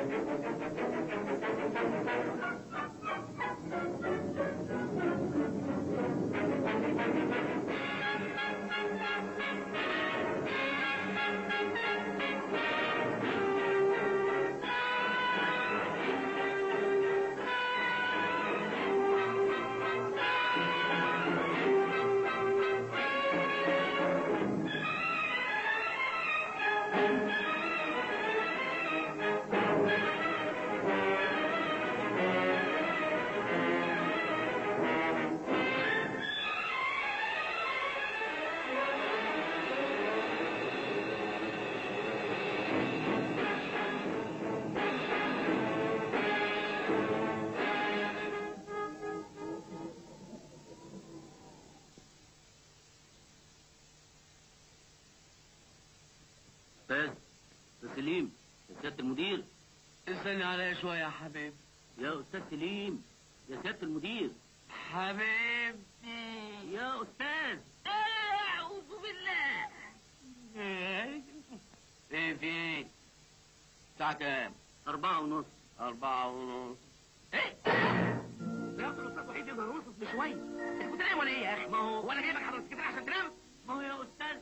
استاذ استاذ سليم يا سياده المدير استنى عليا شوية يا حبيبي يا استاذ سليم يا سياده المدير حبيبتي يا استاذ أعوذ بالله ايه في ايه؟ الساعة كام؟ أربعة ونص أربعة ونص ايه يا اخي الاستاذ وحيد يقدر يوصف بشويه انت كنت نايم ولا ايه يا اخي ما هو هو انا جايبك حضرتك كده عشان تنام ما هو يا استاذ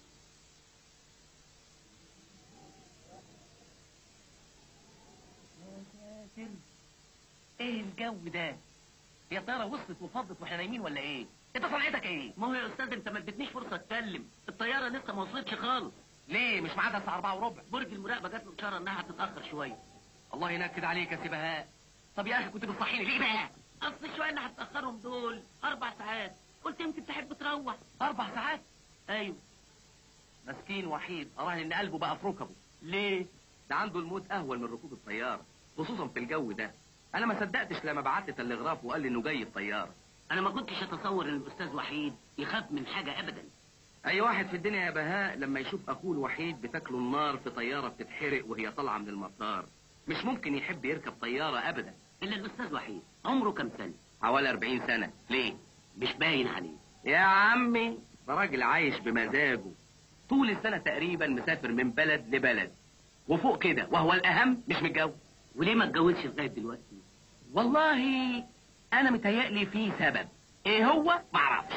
ايه الجو ده هي الطياره وصلت وفضت واحنا نايمين ولا ايه انت صنعتك ايه ما هو يا استاذ انت ما اديتنيش فرصه اتكلم الطياره لسه ما وصلتش خالص ليه مش ميعادها الساعه 4 وربع برج المراقبه جات له اشاره انها هتتاخر شويه الله ينكد عليك يا سي بهاء طب يا اخي كنت بتصحيني ليه بقى اصل الشويه اللي هتاخرهم دول اربع ساعات قلت يمكن تحب تروح اربع ساعات ايوه مسكين وحيد اراهن ان قلبه بقى في ركبه ليه ده عنده الموت اهون من ركوب الطياره خصوصا في الجو ده انا ما صدقتش لما بعت تلغراف وقال لي انه جاي الطياره انا ما كنتش اتصور ان الاستاذ وحيد يخاف من حاجه ابدا اي واحد في الدنيا يا بهاء لما يشوف اخوه الوحيد بتاكله النار في طياره بتتحرق وهي طالعه من المطار مش ممكن يحب يركب طياره ابدا الا الاستاذ وحيد عمره كام سنه حوالي 40 سنه ليه مش باين عليه يا عمي ده راجل عايش بمزاجه طول السنه تقريبا مسافر من بلد لبلد وفوق كده وهو الاهم مش متجوز وليه ما اتجوزش لغايه دلوقتي والله انا متهيألي في سبب ايه هو معرفش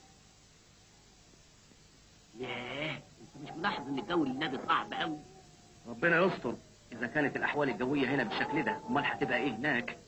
ياه انت مش ملاحظ ان الجو اللي نادي صعب قوي ربنا يستر اذا كانت الاحوال الجويه هنا بالشكل ده امال هتبقى ايه هناك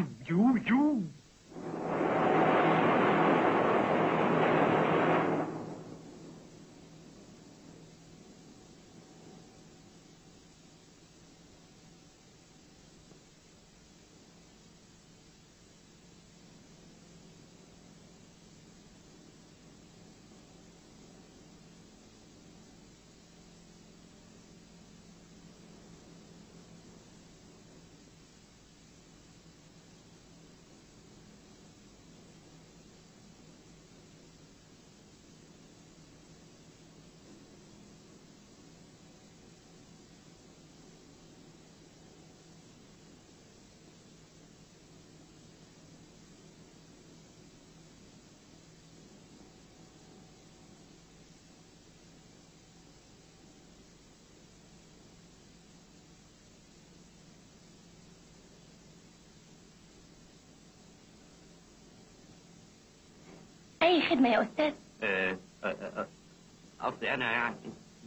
أي خدمة يا أستاذ آه، آه، آه، قصدي انا يعني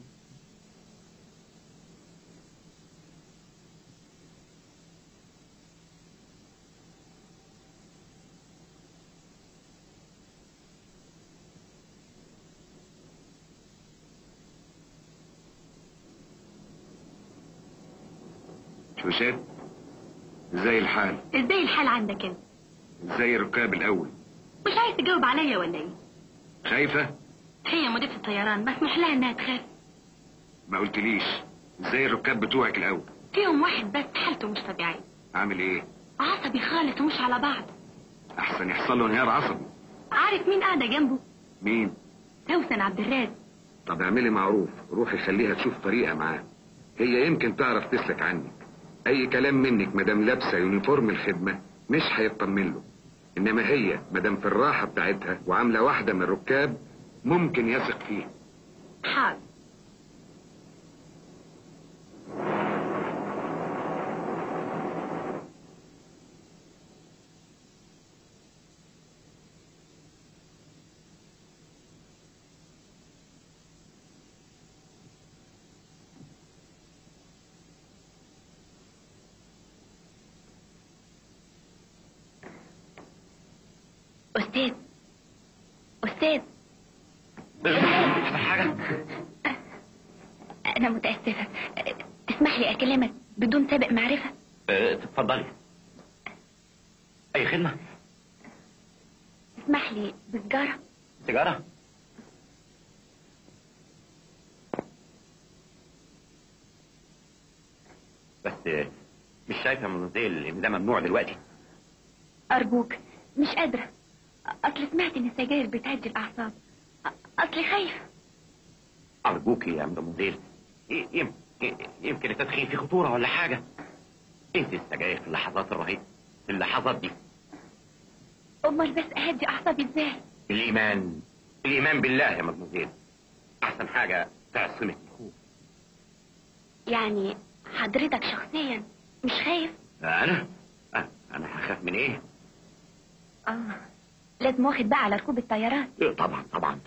شوشات ازاي الحال إزاي الحال عندك أنت ازاي الركاب الاول مش عايز تجاوب عليا ولا إيه خايفة هي مضيفة الطيران مسموح لها إنها تخاف ما قلتليش ازاي الركاب بتوعك الاول فيهم واحد بس حالته مش طبيعية عامل ايه عصبي خالص ومش على بعض احسن يحصل له انهيار عصبي عارف مين قاعدة جنبه مين سوسن عبد الرازق طب اعملي معروف روحي خليها تشوف طريقة معاه هي يمكن تعرف تسلك عنك اي كلام منك مدام لابسة يونيفورم الخدمة مش هيطمن له انما هي مدام في الراحة بتاعتها وعاملة واحدة من الركاب ممكن يثق فيها حاضر أستاذ أستاذ حصل حاجة؟ أنا متأسفة تسمح لي أكلمك بدون سابق معرفة اه، اتفضلي أي خدمة؟ تسمح لي بسجارة سيجارة؟ بس اه، مش شايفة من زي ان ده ممنوع دلوقتي أرجوك مش قادرة أصل سمعت إن السجاير بتهدي الأعصاب أصلي خايفة أرجوك يا مدموزيل ي- يم- ي- يمكن التدخين فيه خطورة ولا حاجة انت السجاير في اللحظات الرهيبة في اللحظات دي أمال بس أهدي أعصابي إزاي الإيمان الإيمان بالله يا مدموزيل أحسن حاجة تعصمك من الخوف يعني حضرتك شخصيا مش خايف أنا أه، أنا هخاف من إيه؟ آه لازم واخد بقى على ركوب الطيارات إيه، طبعا طبعا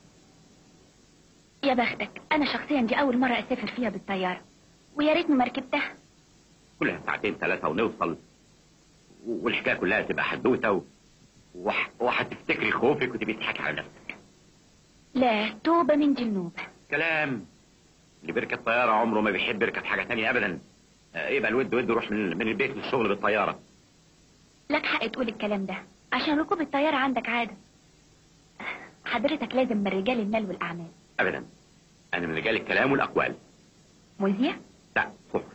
يا بختك أنا شخصيا دي أول مرة أسافر فيها بالطيارة ويا ريتني ما ركبتها كلها ساعتين ثلاثة ونوصل والحكاية كلها تبقى حدوتة و... وح... وهتفتكري خوفك وتبقي تضحكي على نفسك لا توبة من جنوب كلام اللي بيركب طيارة عمره ما بيحب يركب حاجة تانية أبدا آه، يبقى الود ود يروح من, من البيت للشغل بالطيارة لك حق تقول الكلام ده عشان ركوب الطيارة عندك عادة حضرتك لازم من رجال المال والأعمال أبدا أنا من رجال الكلام والأقوال مذيع لا صفر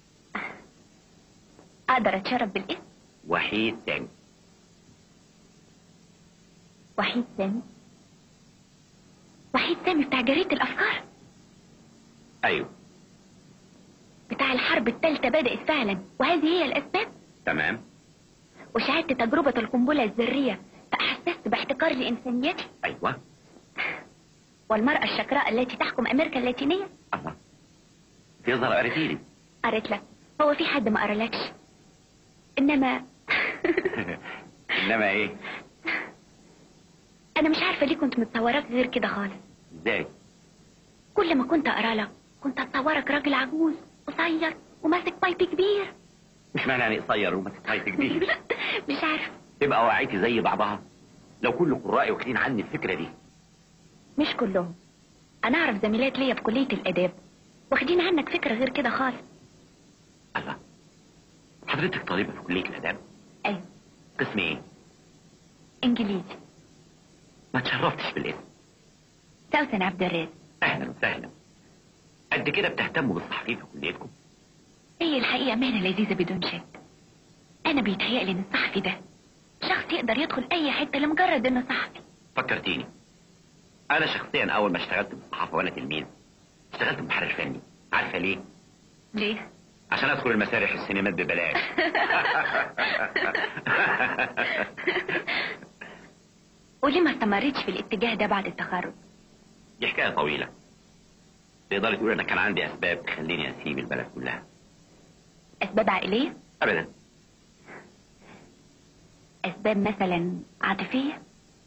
أقدر أتشرف بالاسم وحيد تاني وحيد سامي وحيد سامي بتاع جريدة الأفكار أيوه بتاع الحرب الثالثة بدأت فعلا وهذه هي الأسباب تمام وشاهدت تجربة القنبلة الذرية فأحسست باحتقار لإنسانيتي أيوه والمرأة الشقراء التي تحكم أمريكا اللاتينية الله تظهر قريتيلي قريت لك هو في حد ما قرالكش إنما إنما إيه أنا مش عارفة ليه كنت متصوراك غير كده خالص إزاي كل ما كنت أقرا لك كنت أتصورك راجل عجوز قصير وماسك بايب كبير مش معنى يعني قصير وما تتخيل كبير مش عارف تبقى وعيتي زي بعضها لو كل قرائي واخدين عني الفكرة دي مش كلهم أنا أعرف زميلات ليا في كلية الآداب واخدين عنك فكرة غير كده خالص الله حضرتك طالبة في كلية الآداب أيوة قسم إيه إنجليزي ما تشرفتش بالاسم سوسن عبد الرازق أهلا وسهلا قد كده بتهتموا بالصحفيين في كليتكم هي الحقيقة مهنة لذيذة بدون شك أنا بيتهيألي إن الصحفي ده شخص يقدر يدخل أي حتة لمجرد إنه صحفي فكرتيني أنا شخصيا أول ما اشتغلت بالصحافة وأنا تلميذ اشتغلت محرر فني عارفة ليه؟ ليه؟ عشان أدخل المسارح السينمات ببلاش وليه ما استمرتش في الاتجاه ده بعد التخرج؟ دي حكاية طويلة تقدري تقول أنا كان عندي أسباب تخليني أسيب البلد كلها أسباب عائلية؟ أبدا أسباب مثلا عاطفية؟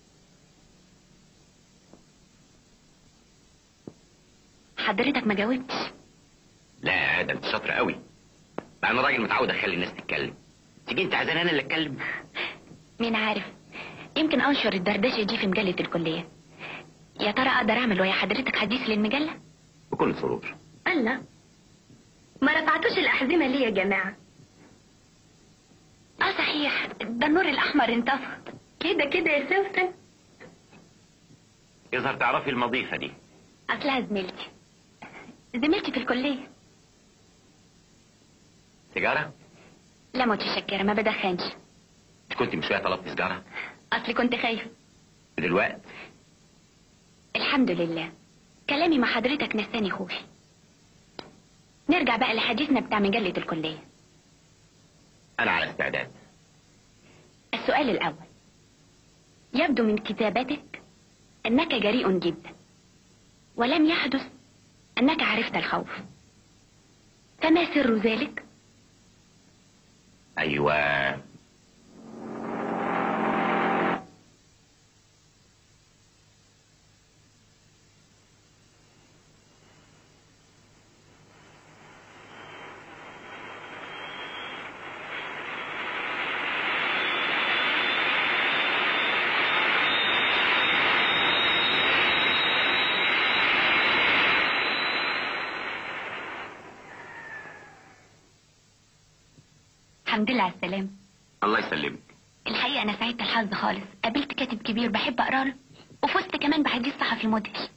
حضرتك ما جاوبتش لا ده انت شاطرة قوي بقى أنا راجل متعود أخلي الناس تتكلم تيجي أنت عايزاني أنا اللي أتكلم مين عارف يمكن أنشر الدردشة دي في مجلة الكلية يا ترى أقدر أعمل ويا حضرتك حديث للمجلة؟ بكل سرور الله ما رفعتوش الأحزمة ليه يا جماعة؟ اه صحيح ده النور الأحمر انطفى كده كده يا سوسن يظهر تعرفي المضيفة دي أصلها زميلتي زميلتي في الكلية سيجارة؟ لا متشكرة ما بدخنش انت كنت من شوية طلبت سيجارة أصلي كنت خايفة دلوقتي الحمد لله كلامي مع حضرتك نساني خوفي نرجع بقى لحديثنا بتاع مجلة الكلية أنا على استعداد السؤال الأول يبدو من كتابتك أنك جريء جدا ولم يحدث أنك عرفت الخوف فما سر ذلك؟ أيوة الحمد لله على السلامة الله يسلمك الحقيقة أنا سعيدة الحظ خالص قابلت كاتب كبير بحب أقرأ له وفزت كمان بحديث صحفي مدهش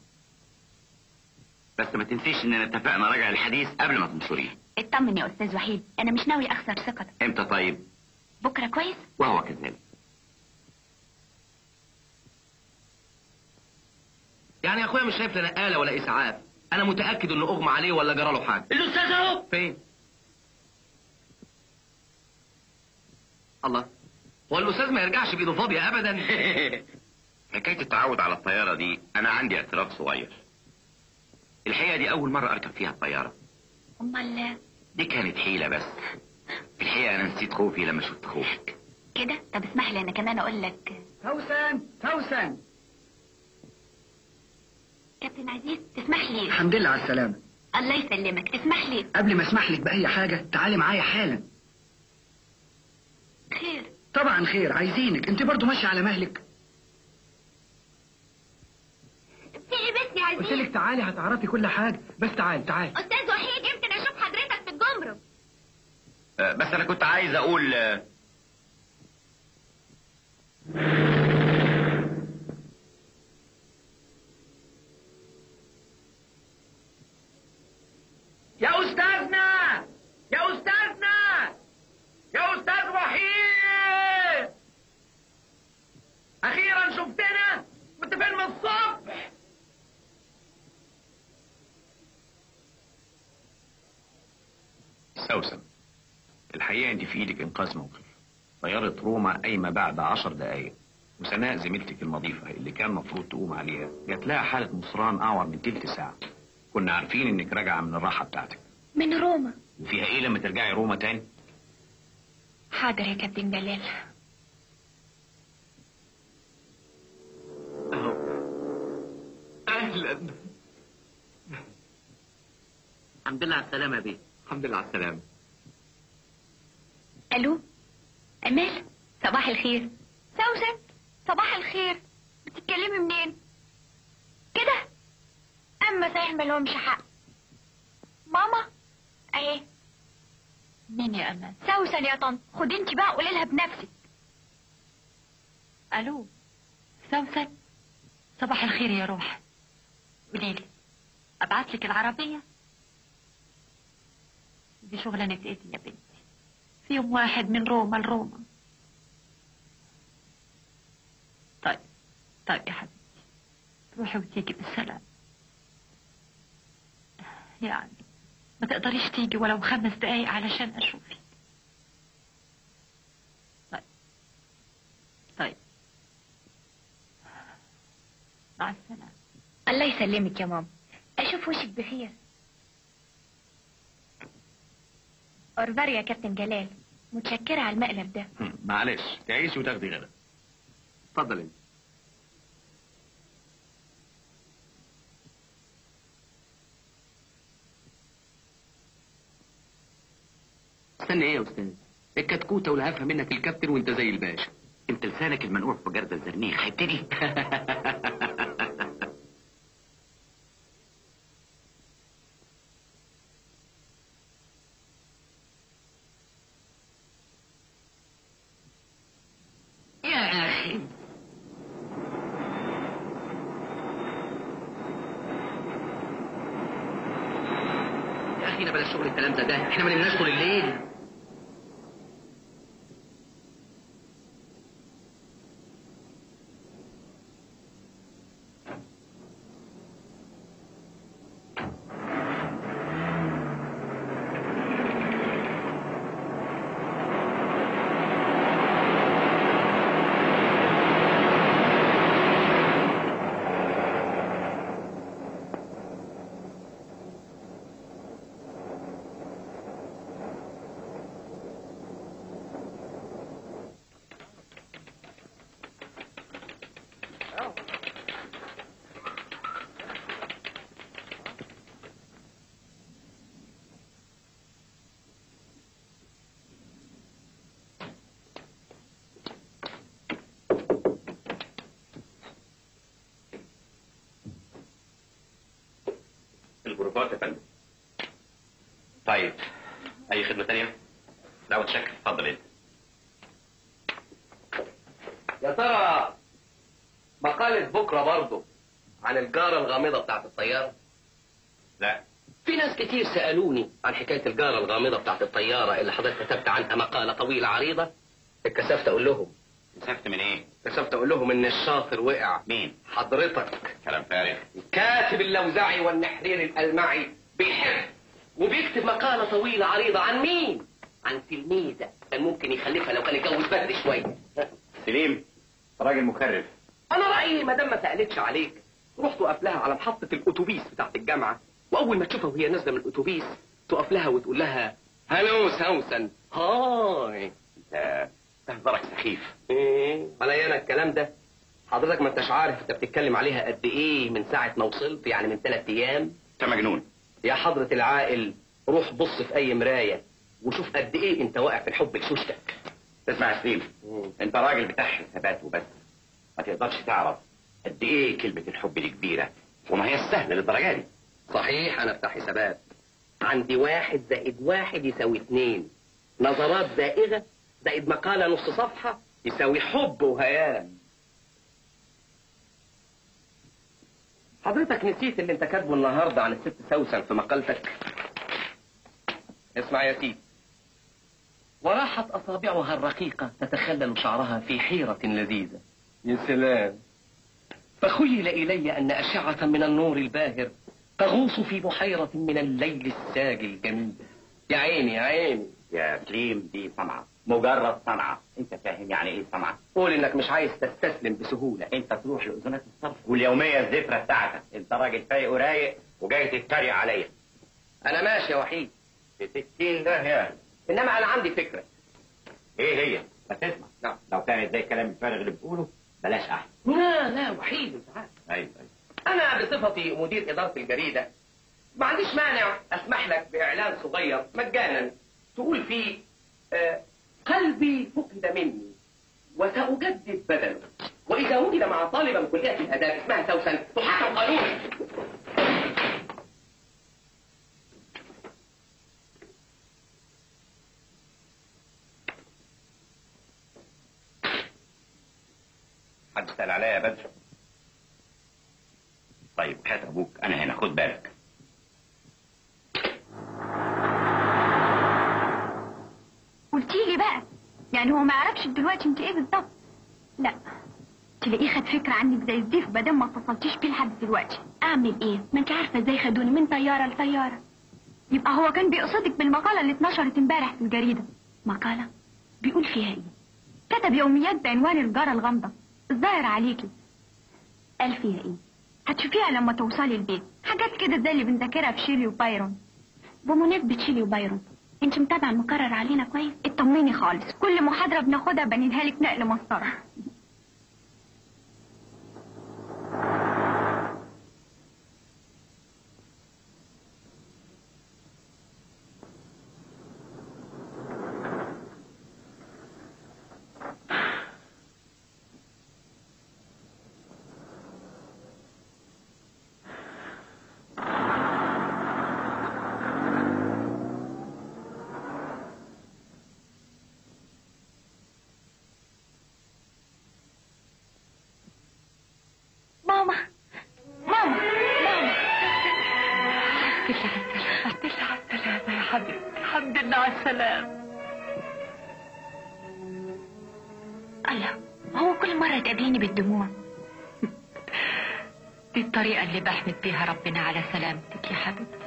بس ما تنسيش اننا اتفقنا راجع الحديث قبل ما تنشريه اطمن يا أستاذ وحيد أنا مش ناوي أخسر ثقتك امتى طيب بكرة كويس وهو كذلك يعني يا اخويا مش شايف لا نقاله ولا اسعاف انا متاكد انه اغمى عليه ولا جرى له حاجه الاستاذ اهو فين الله هو الاستاذ ما يرجعش بايده فاضيه ابدا حكاية التعود على الطيارة دي أنا عندي اعتراف صغير الحقيقة دي أول مرة أركب فيها الطيارة أمال دي كانت حيلة بس في الحقيقة أنا نسيت خوفي لما شفت خوفك كده طب اسمح لي أنا كمان أقول لك فوسن فوسن كابتن عزيز تسمح لي الحمد لله على السلامة الله يسلمك تسمح لي قبل ما اسمح لك بأي حاجة تعالي معايا حالا خير طبعا خير عايزينك انت برضو ماشية على مهلك في ايه بس يا قلت لك تعالي هتعرفي كل حاجة بس تعالي تعالي أستاذ وحيد يمكن أشوف حضرتك في الجمرك أه، بس أنا كنت عايز أقول أه، يا استاذنا يا استاذنا يا استاذ وحيد اخيرا شفتنا كنت فين من الصبح سوسن الحقيقة انت في ايدك انقاذ موقف طيارة روما قايمة بعد عشر دقايق وسناء زميلتك المضيفة اللي كان مفروض تقوم عليها جات لها حالة مصران أعور من تلت ساعة كنا عارفين انك راجعة من الراحة بتاعتك من روما وفيها ايه لما ترجعي روما تاني حاضر يا كابتن جلال اهلا الحمد لله على السلامه يا بيه الحمد لله على السلامة ألو أمال صباح الخير سوسن صباح الخير بتتكلمي منين كده أما صحيح ملهمش حق ماما أهي مين يا أمل سوسن يا طنط خدي انت بقى قولي لها بنفسك ألو سوسن صباح الخير يا روح قولي لي أبعت لك العربية دي شغلانة ايه دي يا بنتي في يوم واحد من روما لروما طيب طيب يا حبيبتي تروحي وتيجي بالسلام يعني ما تقدريش تيجي ولو خمس دقايق علشان اشوفك طيب طيب مع السلامة الله يسلمك يا ماما اشوف وشك بخير أورفار يا كابتن جلال متشكرة على المقلب ده هم، معلش تعيشي وتاخدي غدا اتفضل انت استنى ايه يا استاذ الكتكوته ولا هفهم منك الكابتن وانت زي الباشا انت لسانك المنقوع في جرد الزرنيخ هيبتدي يا اخي يا اخي بلاش شغل الكلام ده ده احنا ما نمناش طول الليل البروفات يا فندم طيب أي خدمة تانية؟ لا متشكر اتفضل انت يا ترى مقالة بكرة برضه عن الجارة الغامضة بتاعت الطيارة لا في ناس كتير سألوني عن حكاية الجارة الغامضة بتاعت الطيارة اللي حضرتك كتبت عنها مقالة طويلة عريضة اتكسفت أقول لهم مسافت من ايه اتكسفت أقول لهم إن الشاطر وقع مين حضرتك كلام فارغ الكاتب اللوزعي والنحرير الألمعي بيحب وبيكتب مقالة طويلة عريضة عن مين؟ عن تلميذة كان ممكن يخلفها لو كان اتجوز بدري شوية سليم راجل مكرف انا رايي ما دام ما سالتش عليك روح تقف لها على محطه الاتوبيس بتاعت الجامعه واول ما تشوفها وهي نازله من الاتوبيس تقف لها وتقول لها هلو سوسن هاي انت تهزرك سخيف ايه عليا انا الكلام ده حضرتك ما انتش عارف انت بتتكلم عليها قد ايه من ساعه ما وصلت يعني من ثلاث ايام انت مجنون يا حضره العاقل روح بص في اي مرايه وشوف قد ايه انت واقع في الحب لشوشتك تسمع يا سليم انت راجل بتاع حسابات وبس ما تقدرش تعرف قد ايه كلمة الحب دي كبيرة وما هي سهلة للدرجة دي صحيح انا بتاع حسابات عندي واحد زائد واحد يساوي اتنين نظرات زائغة زائد مقالة نص صفحة يساوي حب وهيام حضرتك نسيت اللي انت كاتبه النهاردة عن الست سوسن في مقالتك اسمع يا سيدي وراحت أصابعها الرقيقة تتخلل شعرها في حيرة لذيذة يا سلام فخيل إلي أن أشعة من النور الباهر تغوص في بحيرة من الليل الساجي الجميل يا عيني يا عيني يا سليم دي صنعة مجرد صنعة انت فاهم يعني ايه صنعة قول إنك مش عايز تستسلم بسهولة انت تروح لأذونات الصرف واليومية الذكرى بتاعتك انت راجل فايق ورايق وجاي تتريق عليا أنا ماشي يا وحيد في ستين ده يا إنما أنا عندي فكرة ايه هي بس اسمع نعم. لو كانت زي الكلام الفارغ اللي بتقوله بلاش احسن لا لا وحيد أنت عارف ايوه ايوه أنا بصفتي مدير إدارة الجريدة ما عنديش مانع أسمح لك بإعلان صغير مجانا تقول فيه آه قلبي فقد مني وسأجدد بدله وإذا وجد مع طالبة من كلية الآداب اسمها سوسن تحكم قانونا حد سأل عليا يا بدر طيب هات ابوك انا هنا خد بالك قلتي لي بقى يعني هو ما يعرفش دلوقتي انت ايه بالظبط لا تلاقيه خد فكره عنك زي الزيف بدل ما اتصلتيش بيه لحد دلوقتي اعمل ايه ما انت عارفه ازاي خدوني من طياره لطياره يبقى هو كان بيقصدك بالمقاله اللي اتنشرت امبارح في الجريده مقاله بيقول فيها ايه كتب يوميات بعنوان الجاره الغامضه الظاهر عليكي قال فيها ايه هتشوفيها لما توصلي البيت حاجات كده زي اللي بنذاكرها في شيلي وبايرون بمناسبة شيلي وبايرون انت متابعة المقرر علينا كويس اطمني خالص كل محاضرة بناخدها بنديها لك نقل مسطرة ماما ماما ماما الحمد لله على السلامة يا حبيبتي الحمد لله على السلامة الله هو كل مرة تقابليني بالدموع دي الطريقة اللي بحمد بيها ربنا على سلامتك يا حبيبتي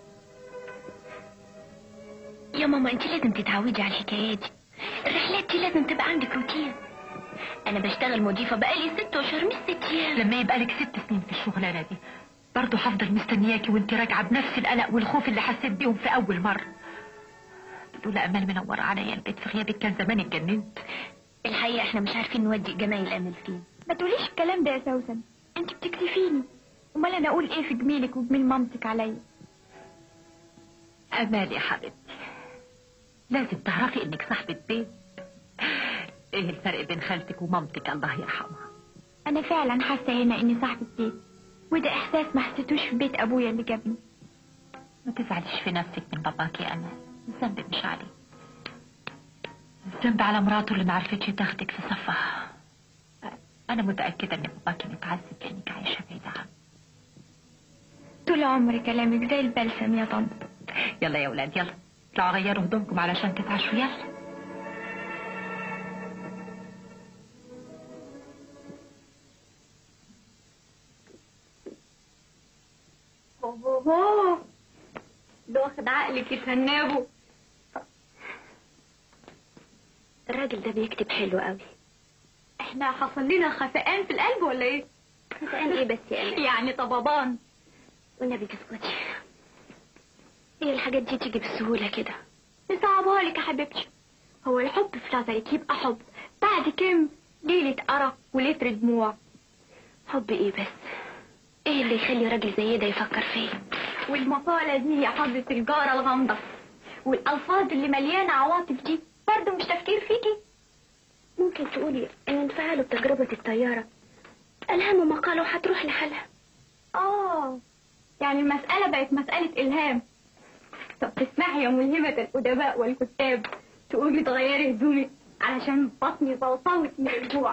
يا ماما انت لازم تتعودي على الحكايات دي الرحلات دي لازم تبقى عندك روتين انا بشتغل مضيفة بقالي ست اشهر مش ست ايام لما يبقى لك ست سنين في الشغلانة دي برضه هفضل مستنياكي وانت راجعة بنفس القلق والخوف اللي حسيت بيهم في أول مرة لولا أمال منورة عليا البيت في غيابك كان زمان اتجننت الحقيقة احنا مش عارفين نودي جمايل الامل فين ما تقوليش الكلام ده يا سوسن انت بتكسفيني امال انا اقول ايه في جميلك وجميل مامتك عليا أمال يا حبيبتي لازم تعرفي إنك صاحبة بيت إيه الفرق بين خالتك ومامتك الله يرحمها انا فعلا حاسة هنا اني صاحبة بيت وده احساس ما حسيتوش في بيت ابويا اللي جابني ما تزعليش في نفسك من باباك يا أمال الذنب مش عليك الذنب على مراته اللي معرفتش تاخدك في صفها أنا متأكدة إن باباكي متعذب لأنك عايشة بعيدة عنه طول عمري كلامك زي البلسم يا طنط يلا يا ولاد يلا اطلعوا غيروا هدومكم علشان تتعشوا يلا اوه ده واخد عقلك يتهنبه الراجل ده بيكتب حلو قوي احنا حصل لنا خفقان في القلب ولا ايه خفقان ايه بس يا أمل يعني طببان والنبي تسكتي هي الحاجات دي تيجي بسهولة كده نصعبها لك يا حبيبتي هو الحب في نظرك يبقى حب بعد كم ليلة أرق ولتر دموع حب ايه بس ايه اللي يخلي راجل زي ده يفكر فيه والمقالة دي يا حضرة الجارة الغامضة والألفاظ اللي مليانة عواطف دي برضه مش تفكير فيكي ممكن تقولي ان انفعاله بتجربة الطيارة ألهام مقاله هتروح لحالها آه يعني المسألة بقت مسألة إلهام طب تسمحي يا ملهمة الأدباء والكتاب تقولي تغيري هدومك علشان بطني صوصوت من الجوع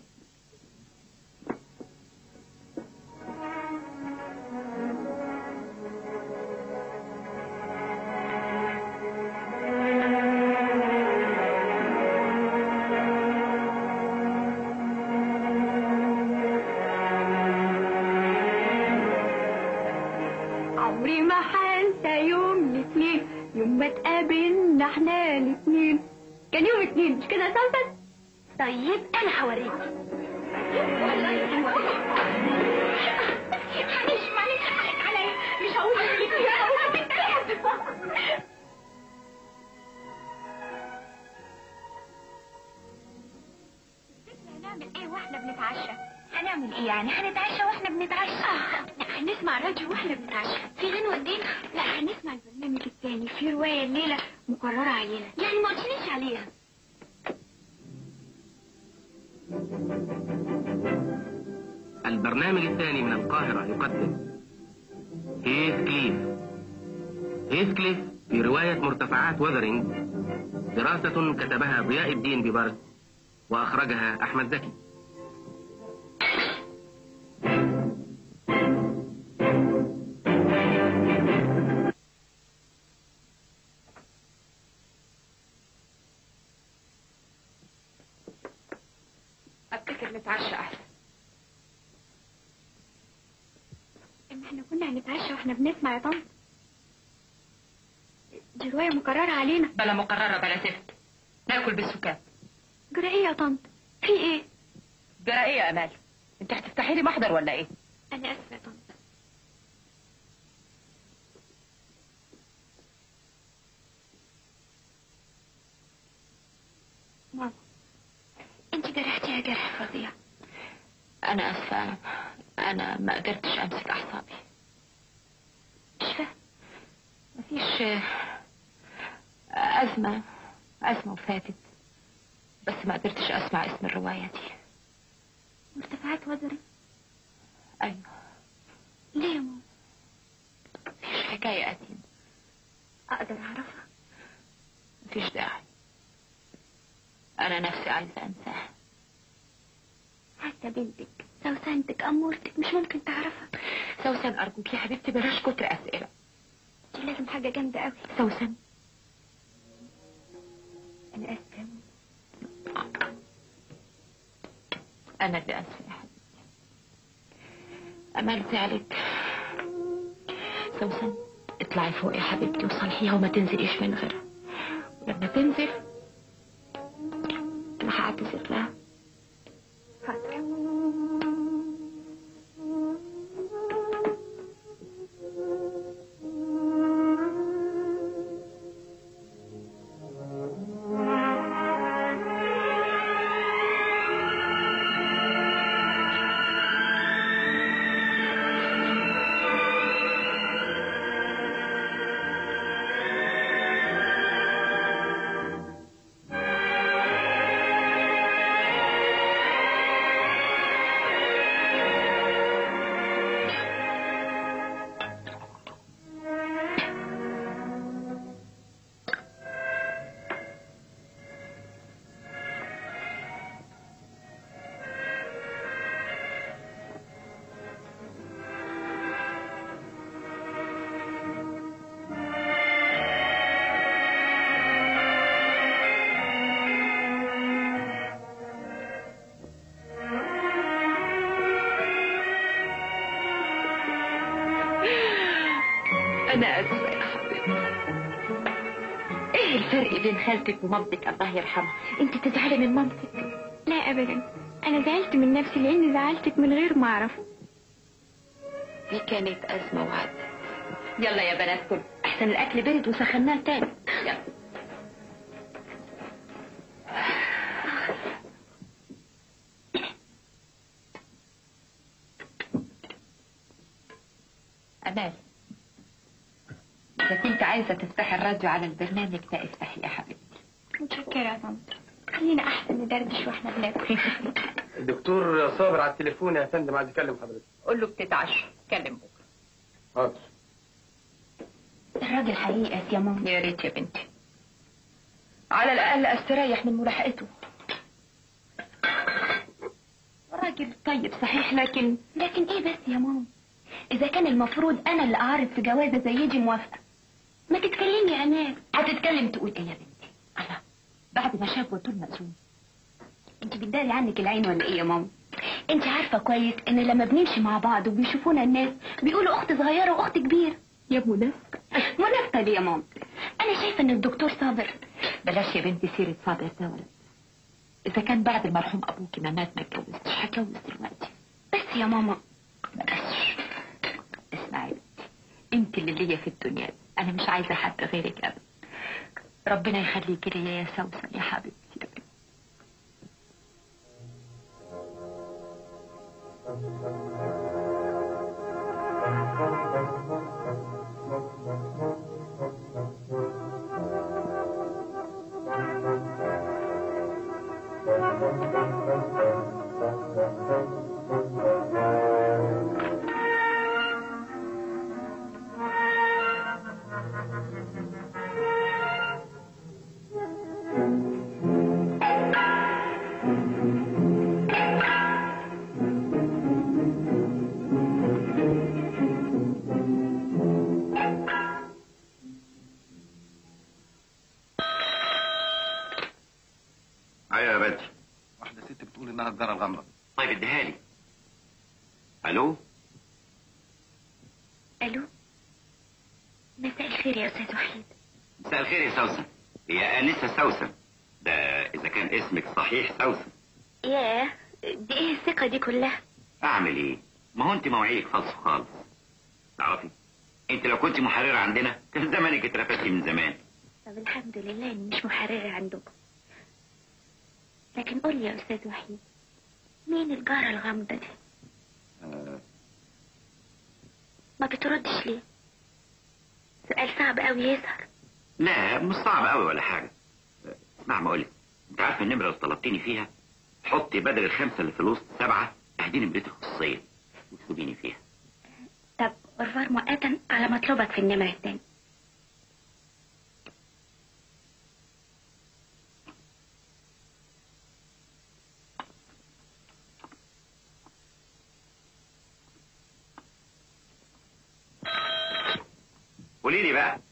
عمري ما هنسى يوم الاثنين يوم ما اتقابلنا احنا الاثنين كان يوم اثنين مش كده يا سلطن؟ طيب أنا هوريكي معلش معلش حقك عليا مش هقول لك هنعمل ايه واحنا بنتعشى؟ هنعمل ايه يعني؟ هنتعشى واحنا بنتعشى؟ لا هنسمع راديو واحنا بنتعشى في غنوة الدين؟ لا هنسمع البرنامج التاني في رواية الليلة مقررة علينا يعني ما قلتليش عليها البرنامج الثاني من القاهرة يقدم هيث كليف هيث كليف في رواية مرتفعات وذرينج دراسة كتبها ضياء الدين ببرد وأخرجها أحمد زكي أفتكر نتعشى أحسن إن احنا كنا هنتعشى واحنا بنسمع يا طنط دي رواية مقررة علينا بلا مقررة بلا زفت ناكل بالسكات جرى ايه يا طنط؟ في ايه؟ جرى إيه يا أمال أنت هتفتحي لي محضر ولا إيه أنا آسفة يا طنط ماما انت جرحتيها جرح فظيع أنا آسفة أنا ما قدرتش أمسك أعصابي مش فاهم مفيش آه، أزمة أزمة وفاتت بس ما قدرتش أسمع اسم الرواية دي مرتفعات وزري أيوة ليه يا ماما؟ مفيش حكاية قديمة أقدر أعرفها مفيش داعي أنا نفسي عايزة أنساها حتى بنتك سوسنتك أمورتك مش ممكن تعرفها سوسن أرجوك يا حبيبتي بلاش كتر أسئلة دي لازم حاجة جامدة قوي سوسن أنا آسفة يا ماما. أنا اللي آسفة يا حبيبتي أمال زعلت سوسن اطلعي فوق يا حبيبتي وصلحيها وما تنزليش من غيرها ولما تنزل أنا هعتذر لها حاضر انا اسفه يا حبيبتي ايه الفرق بين خالتك ومامتك الله يرحمها انت تزعلي من مامتك لا ابدا انا زعلت من نفسي لاني زعلتك من غير ما اعرف دي كانت ازمه وعدت يلا يا بنات كل احسن الاكل برد وسخناه تاني يلا امال اذا كنت عايزه تفتحي الراديو على البرنامج ده افتحي يا حبيبتي متشكرة يا طنط خلينا احسن ندردش واحنا بناكل الدكتور صابر على التليفون يا فندم عايز يكلم حضرتك قول له بتتعشى كلم بكره حاضر الراجل حقيقة يا ماما يا ريت يا بنتي على الأقل أستريح من ملاحقته راجل طيب صحيح لكن لكن ايه بس يا ماما اذا كان المفروض انا اللي اعرض في جوازة زي دي موافقة ما تتكلمي يا امال هتتكلم تقول ايه يا بنتي الله بعد ما شاف وطول مأذون انت بتداري عنك العين ولا ايه يا ماما انت عارفة كويس ان لما بنمشي مع بعض وبيشوفونا الناس بيقولوا اخت صغيرة واخت كبيرة يا منى منافقة دي يا ماما انا شايفة ان الدكتور صابر بلاش يا بنتي سيرة صابر ده ولا إذا كان بعد المرحوم أبوكي ما مات ما اتجوزتش هتجوز دلوقتي بس يا ماما بلاش اسمعي بنتي انت اللي ليا في الدنيا دي. انا مش عايزه حد غيرك ابدا ربنا يخليكي ليا يا سوسن يا حبيبتي يا بنتي ايوه يا بدر واحدة ست بتقول انها الجارة الغامضة طيب اديها لي الو الو مساء الخير يا استاذ وحيد مساء الخير يا سوسن هي انسه سوسن ده اذا كان اسمك صحيح سوسن ياه دي ايه الثقة دي كلها اعمل ايه ما هو انت موعيك فلس خالص تعرفي انت لو كنت محررة عندنا كان زمانك اترفدتي من زمان طب الحمد لله اني مش محررة عندكم لكن قول لي يا استاذ وحيد مين الجارة الغامضة دي آه، ما بتردش ليه سؤال صعب قوي يظهر لا مش صعب قوي ولا حاجة آه، اسمع ما اقولك انت عارفه النمرة اللي طلبتيني فيها حطي بدل الخمسة اللي في الوسط سبعة اهدي نمرتي الخصوصية وتسيبيني فيها طب أرفار مؤقتا على مطلبك في النمرة الثانية قولي لي بقى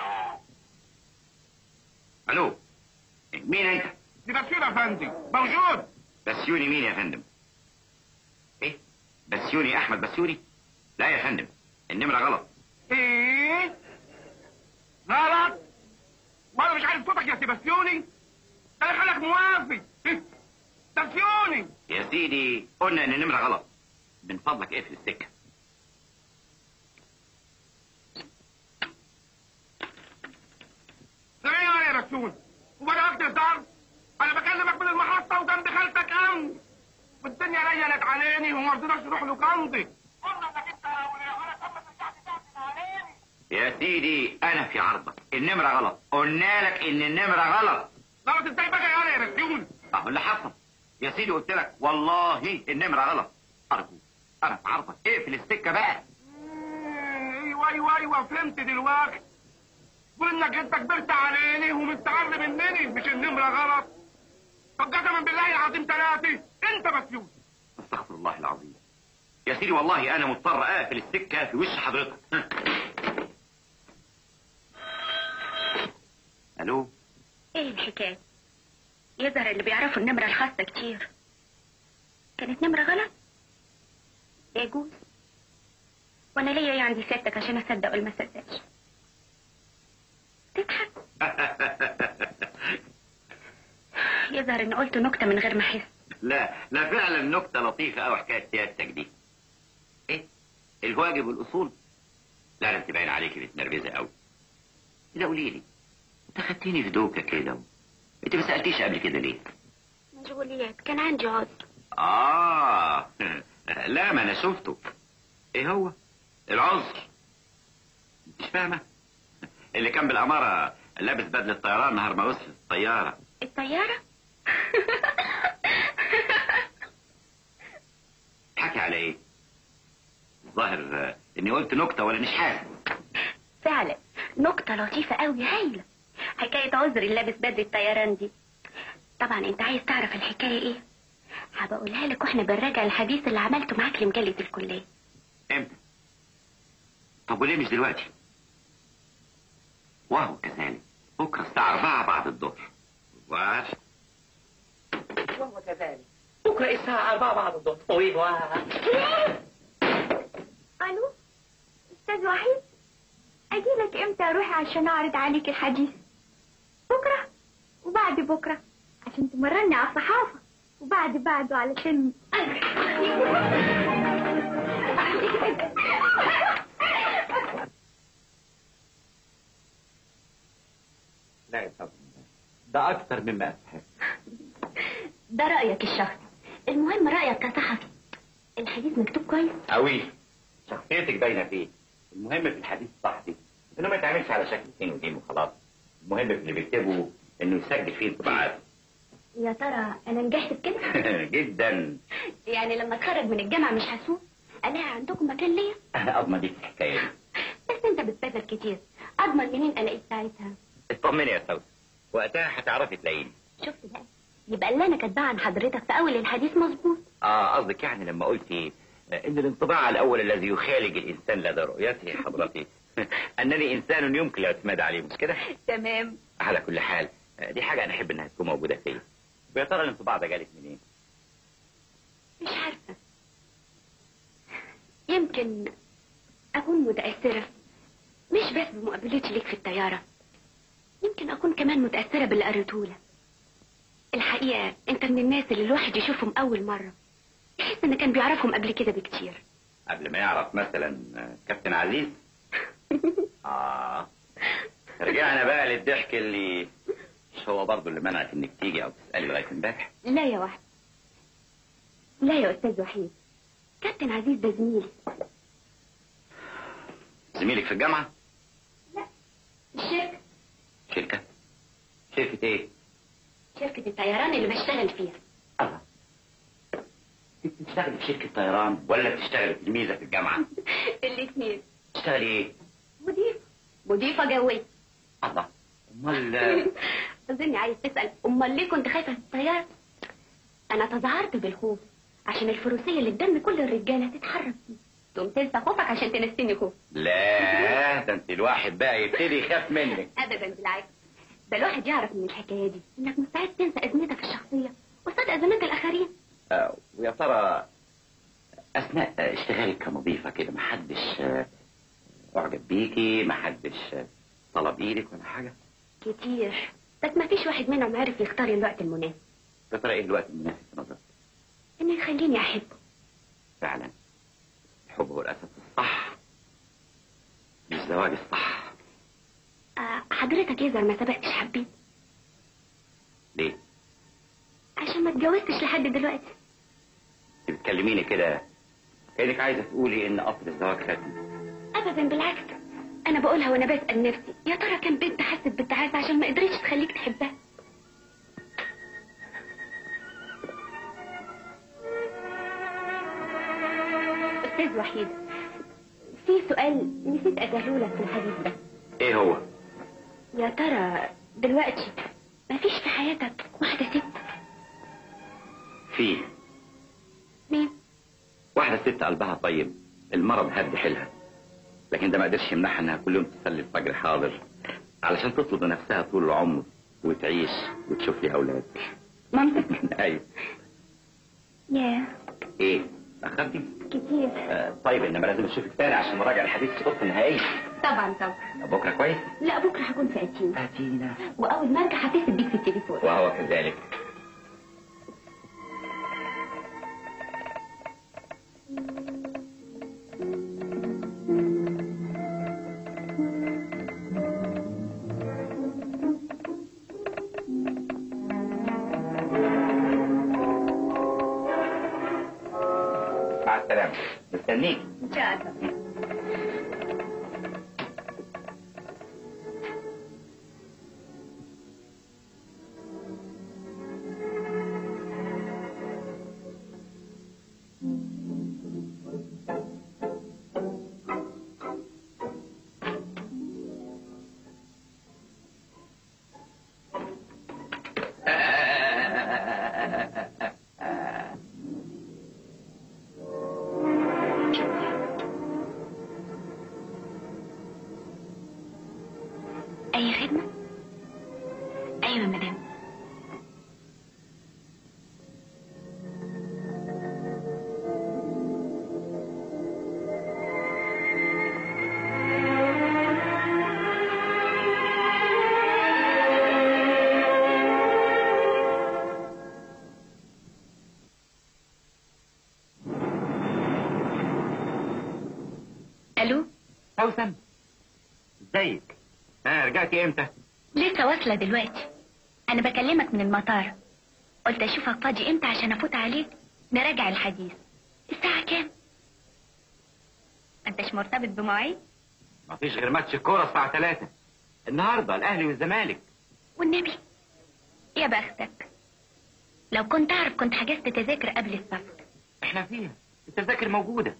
الو مين انت دي بسيونة يا فندم موجود بسيوني مين يا فندم ايه بسيوني احمد بسيوني لا يا فندم النمرة غلط ايه غلط وانا مش عارف صوتك يا سيباستيوني ده اللي خلك موافي إيه؟ سيباستيوني يا سيدي قلنا ان النمرة غلط من فضلك اقفل السكة سريع يا رسول وبدأت الضرب انا بكلمك من المحطة وجنب خالتك امن والدنيا ليلت عليني وما رضيناش نروح لقنطي قلنا انك انت ولا تم ترجعت تعمل عليني يا سيدي انا في عرضك النمرة غلط قلنا لك ان النمرة غلط غلط ازاي بقى يا يا رسول اهو اللي حصل يا سيدي قلت لك والله النمرة غلط ارجو انا في عرضك اقفل السكة بقى ايوه ايوه ايوه فهمت دلوقتي قول انك انت كبرت عليني ومستعر مني مش النمرة غلط طب قسما بالله العظيم ثلاثة انت مسيون استغفر الله العظيم يا سيدي والله انا مضطر اقفل السكة في وش حضرتك الو ايه الحكاية يظهر اللي بيعرفوا النمرة الخاصة كتير كانت نمرة غلط يجوز وانا ليا ايه عندي سيادتك عشان اصدق ولا ما اصدقش تضحك يظهر اني قلت نكته من غير ما احس لا لا فعلا نكته لطيفه قوي حكايه سيادتك دي ايه الواجب والاصول لا لا انت باين عليكي متنرفزه قوي كده قولي لي انت خدتيني في دوكه كده انت ما سالتيش قبل كده ليه مشغوليات كان عندي عذر اه لا ما انا شفته ايه هو العذر مش فاهمه اللي كان بالاماره لابس بدله طيران نهار ما وصل الطياره الطياره حكي على ايه الظاهر آه، اني قلت نكته ولا مش حاسس فعلا نكته لطيفه قوي هايله حكايه عذر اللي لابس بدله طيران دي طبعا انت عايز تعرف الحكايه ايه هبقى اقولها لك واحنا بنراجع الحديث اللي عملته معاك لمجله الكليه امتى طب وليه مش دلوقتي وهو كذلك بكره الساعه 4 بعد الظهر وعارف وهو كذلك بكره الساعه 4 بعد الظهر طويل و... الو استاذ وحيد اجي لك امتى اروح عشان اعرض عليك الحديث بكره وبعد بكره عشان تمرني على الصحافه وبعد بعده علشان لا يا طبعا ده اكتر مما استحق ده رايك الشخصي المهم رايك كصحفي الحديث مكتوب كويس قوي شخصيتك باينه فيه المهم في الحديث الصحفي انه ما يتعملش على شكل دين ودين وخلاص المهم في اللي بيكتبه انه يسجل فيه انطباعات يا ترى انا نجحت في كده جدا يعني لما اتخرج من الجامعه مش هسوق الاقي عندكم مكان ليا انا اضمن ليك الحكايه دي بس انت بتبذل كتير اضمن منين الاقي ساعتها اطمني يا سوسن وقتها هتعرفي تلاقيني شفت بقى يبقى اللي انا كاتباه عن حضرتك في اول الحديث مظبوط اه قصدك يعني لما قلتي ان الانطباع الاول الذي يخالج الانسان لدى رؤيته حضرتي انني انسان يمكن الاعتماد عليه مش كده تمام على كل حال دي حاجه انا احب انها تكون موجوده فيا ويا ترى الانطباع ده جالك منين مش عارفه يمكن اكون متاثره مش بس بمقابلتي ليك في الطياره يمكن اكون كمان متاثره باللي قريته لك الحقيقه انت من الناس اللي الواحد يشوفهم اول مره يحس ان كان بيعرفهم قبل كده بكتير قبل ما يعرف مثلا كابتن عزيز اه رجعنا بقى للضحك اللي مش هو برضه اللي منعك انك تيجي او تسالي لغايه امبارح لا يا واحد لا يا استاذ وحيد كابتن عزيز ده زميلي زميلك في الجامعه الشركه شركه شركه ايه شركه الطيران اللي بشتغل فيها الله انت بتشتغلي في شركه طيران ولا بتشتغلي تلميذه في الجامعه الاثنين بتشتغلي ايه مضيفه مضيفه جويه الله امال اظني عايز تسال امال ليه كنت خايفه في الطياره انا تظاهرت بالخوف عشان الفروسيه اللي قدام كل الرجاله تتحرك فيه تقوم تنسى خوفك عشان تنسيني خوف لا ده انت الواحد بقى يبتدي يخاف منك ابدا بالعكس ده الواحد يعرف من الحكايه دي انك مستعد تنسى ازمتك الشخصيه قصاد ازمات الاخرين آه، ويا ترى اثناء اشتغالك كمضيفه كده ما حدش آه، اعجب بيكي ما حدش آه، طلب ايدك ولا حاجه كتير بس ما فيش واحد منهم عارف يختار الوقت المناسب يا ترى ايه الوقت المناسب في نظرك انه يخليني احبه فعلا الحب هو الاساس الصح للزواج الصح آه حضرتك يظهر ما سبقتش حبيت ليه عشان ما اتجوزتش لحد دلوقتي انت بتكلميني كده كانك عايزه تقولي ان قطر الزواج فاتني ابدا بالعكس انا بقولها وانا بسال نفسي يا ترى كان بنت حست بالتعاسه عشان ما قدرتش تخليك تحبها استاذ وحيد في سؤال نسيت اساله لك في الحديث ده ايه هو يا ترى دلوقتي ما فيش في حياتك واحده ست في مين واحده ست قلبها طيب المرض هد حيلها لكن ده ما قدرش يمنعها انها كل يوم تصلي الفجر حاضر علشان تطلب لنفسها طول العمر وتعيش وتشوف لي اولاد مامتك ايوه يا ايه اخدتي كتير آه طيب انما لازم اشوفك تاني عشان نراجع الحديث في الخطه النهائيه طبعا طبعا بكره كويس لا بكره هكون في اتينا اتينا واول ما ارجع هتصل بيك في التليفون وهو كذلك مع السلامة مستنيك ان شاء الله اي خدمه ايوه يا مدام الو سوسن ازيك ها رجعتي امتى لسه واصله دلوقتي انا بكلمك من المطار قلت اشوفك فاضي امتى عشان افوت عليك نراجع الحديث الساعه كام ما انتش مرتبط بمواعيد مفيش غير ماتش الكوره الساعه 3 النهارده الاهلي والزمالك والنبي يا بختك لو كنت اعرف كنت حجزت تذاكر قبل السفر احنا فيها التذاكر موجوده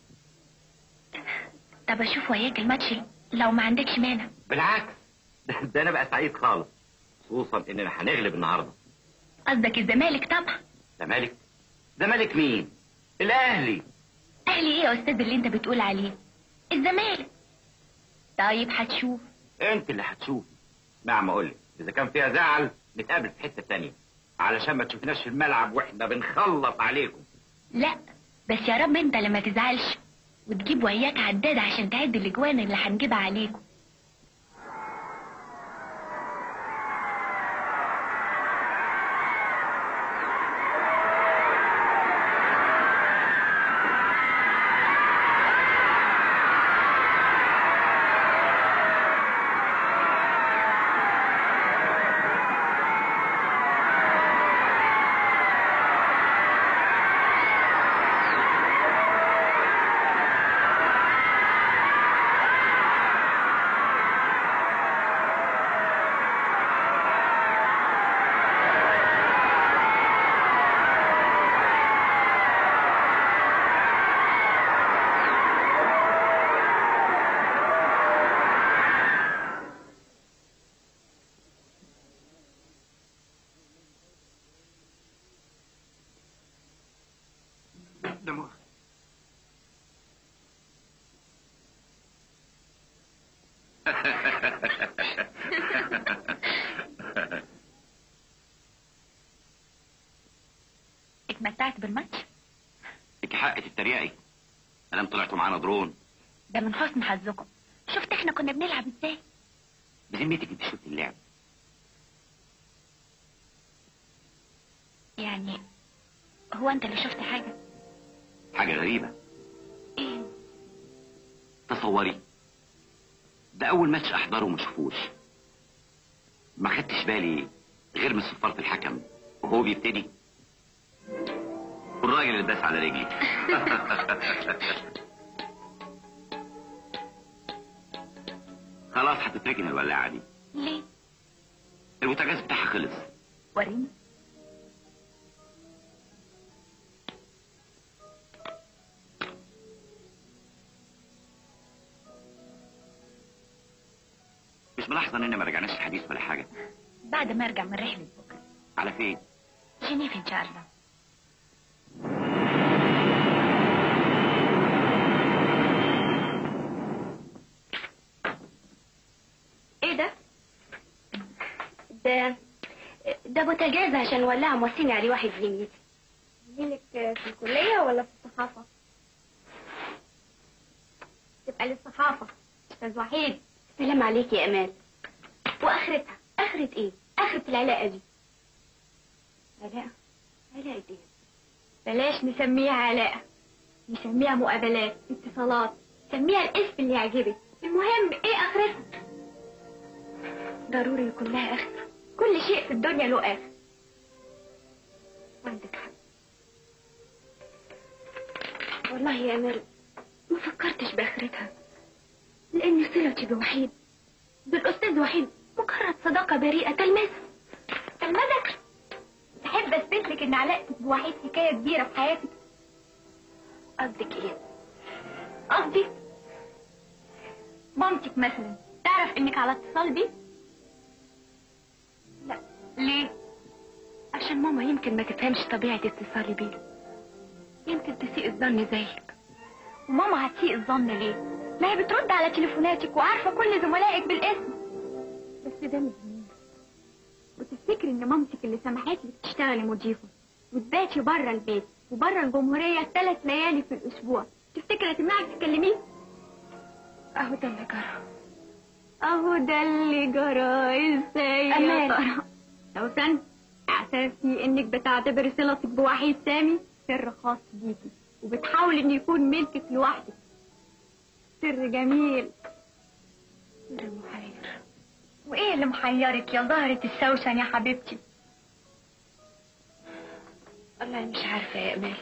طب اشوف وياك الماتش لو ما عندكش مانع بالعكس ده, ده انا بقى سعيد خالص خصوصا اننا هنغلب النهارده قصدك الزمالك طبعا زمالك زمالك مين الاهلي اهلي ايه يا استاذ اللي انت بتقول عليه الزمالك طيب هتشوف انت اللي هتشوف نعم اقول لك اذا كان فيها زعل نتقابل في حته تانية علشان ما تشوفناش في الملعب واحنا بنخلص عليكم لا بس يا رب انت اللي ما تزعلش وتجيب وياك عداد عشان تعد الاجوان اللي هنجيبها عليكم اتمتعت بالماتش لك حق تتريقي انا طلعتوا معانا درون ده من حسن حظكم شفت احنا كنا بنلعب ازاي بذمتك انت شفت اللعب يعني هو انت اللي شفت حاجه حاجه غريبه ايه تصوري ده اول ماتش احضره وما شوفوش ما خدتش بالي غير من صفارة الحكم وهو بيبتدي والراجل اللي داس على رجلي خلاص هتتركن الولاعة دي ليه البوتاجاز بتاعها خلص وريني مش ملاحظة اننا ما رجعناش الحديث ولا حاجة بعد ما ارجع من رحله بكره على فين جنيف ان شاء الله ايه ده ده ده بوتاجاز عشان ولعه موصيني عليه واحد زميلي زميلك في الكلية ولا في الصحافة؟ تبقى للصحافة أستاذ وحيد سلام عليك يا امال واخرتها اخرة ايه اخرة العلاقة دي علاقة علاقة ايه بلاش نسميها علاقة نسميها مقابلات اتصالات سميها الاسم اللي يعجبك المهم ايه اخرتها ضروري يكون لها اخر كل شيء في الدنيا له اخر عندك حق والله يا امال ما فكرتش باخرتها لان صلتي بوحيد بالاستاذ وحيد مجرد صداقة بريئة تلمس تلمذك تحب اثبت لك ان علاقتك بوحيد حكاية كبيرة في حياتك قصدك ايه قصدي مامتك مثلا تعرف انك على اتصال بيه لا ليه عشان ماما يمكن ما تفهمش طبيعة اتصالي بيه يمكن تسيء الظن زيك وماما هتسيء الظن ليه ما هي بترد على تليفوناتك وعارفة كل زملائك بالاسم بس ده مش مهم. وتفتكري ان مامتك اللي سمحت لك تشتغلي مضيفة وتباتي بره البيت وبره الجمهورية ثلاث ليالي في الأسبوع تفتكري هتمنعك تكلميه؟ اهو ده اللي جرى اهو ده اللي جرى ازاي يا أمان. ترى سوسن احساسي انك بتعتبري صلتك بوحيد سامي سر خاص بيكي وبتحاولي انه يكون ملكك لوحدك سر جميل سر محير وايه اللي محيرك يا زهرة السوسن يا حبيبتي والله مش عارفة يا امال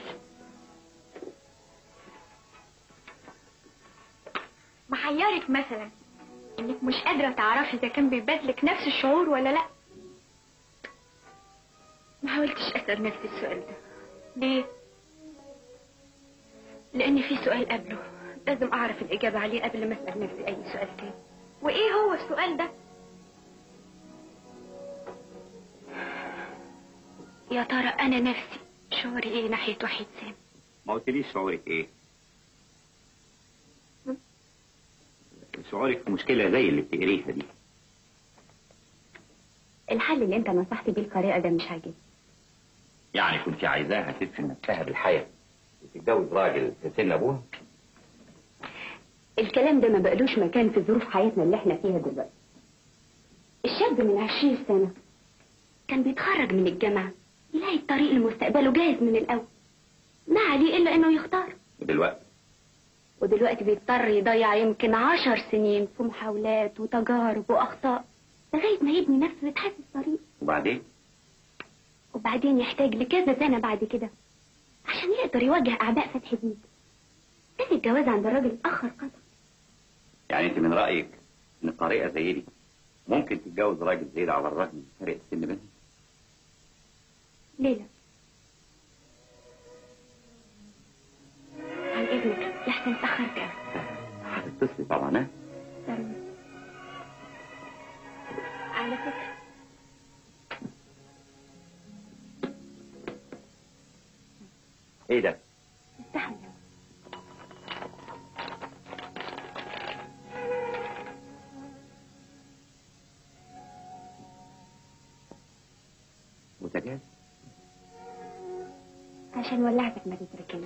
محيرك مثلا انك مش قادرة تعرفي اذا كان بيبادلك نفس الشعور ولا لا ما حاولتش اسأل نفسي السؤال ده ليه لان في سؤال قبله لازم اعرف الاجابة عليه قبل ما اسأل نفسي اي سؤال تاني وايه هو السؤال ده يا ترى انا نفسي شعوري ايه ناحية وحيد سامي ما قلتليش شعورك ايه شعورك في مشكلة زي اللي بتقريها دي الحل اللي انت نصحت بيه القارئة ده مش عاجبني يعني كنت عايزاها تدفن نفسها بالحياة وتتجوز راجل في سن ابوها الكلام ده ما بقلوش مكان في ظروف حياتنا اللي احنا فيها دلوقتي الشاب من عشرين سنة كان بيتخرج من الجامعة يلاقي الطريق لمستقبله جاهز من الأول ما عليه إلا إنه يختار ودلوقتي ودلوقتي بيضطر يضيع يمكن عشر سنين في محاولات وتجارب وأخطاء لغاية ما يبني نفسه ويتحسس طريق وبعدين وبعدين يحتاج لكذا سنة بعد كده عشان يقدر يواجه أعداء فتح جديد سن الجواز عند الراجل اتأخر قطعا يعني انت من رأيك ان قارئة زي دي ممكن تتجوز راجل زي ده على الرغم من فرق السن بينهم ليه لا عن إذنك لحسن اتأخرت أوي هتتصلي طبعا ها ضروري على فكرة ايه ده استحمل بوتاجاز عشان ولعتك ما تتركنش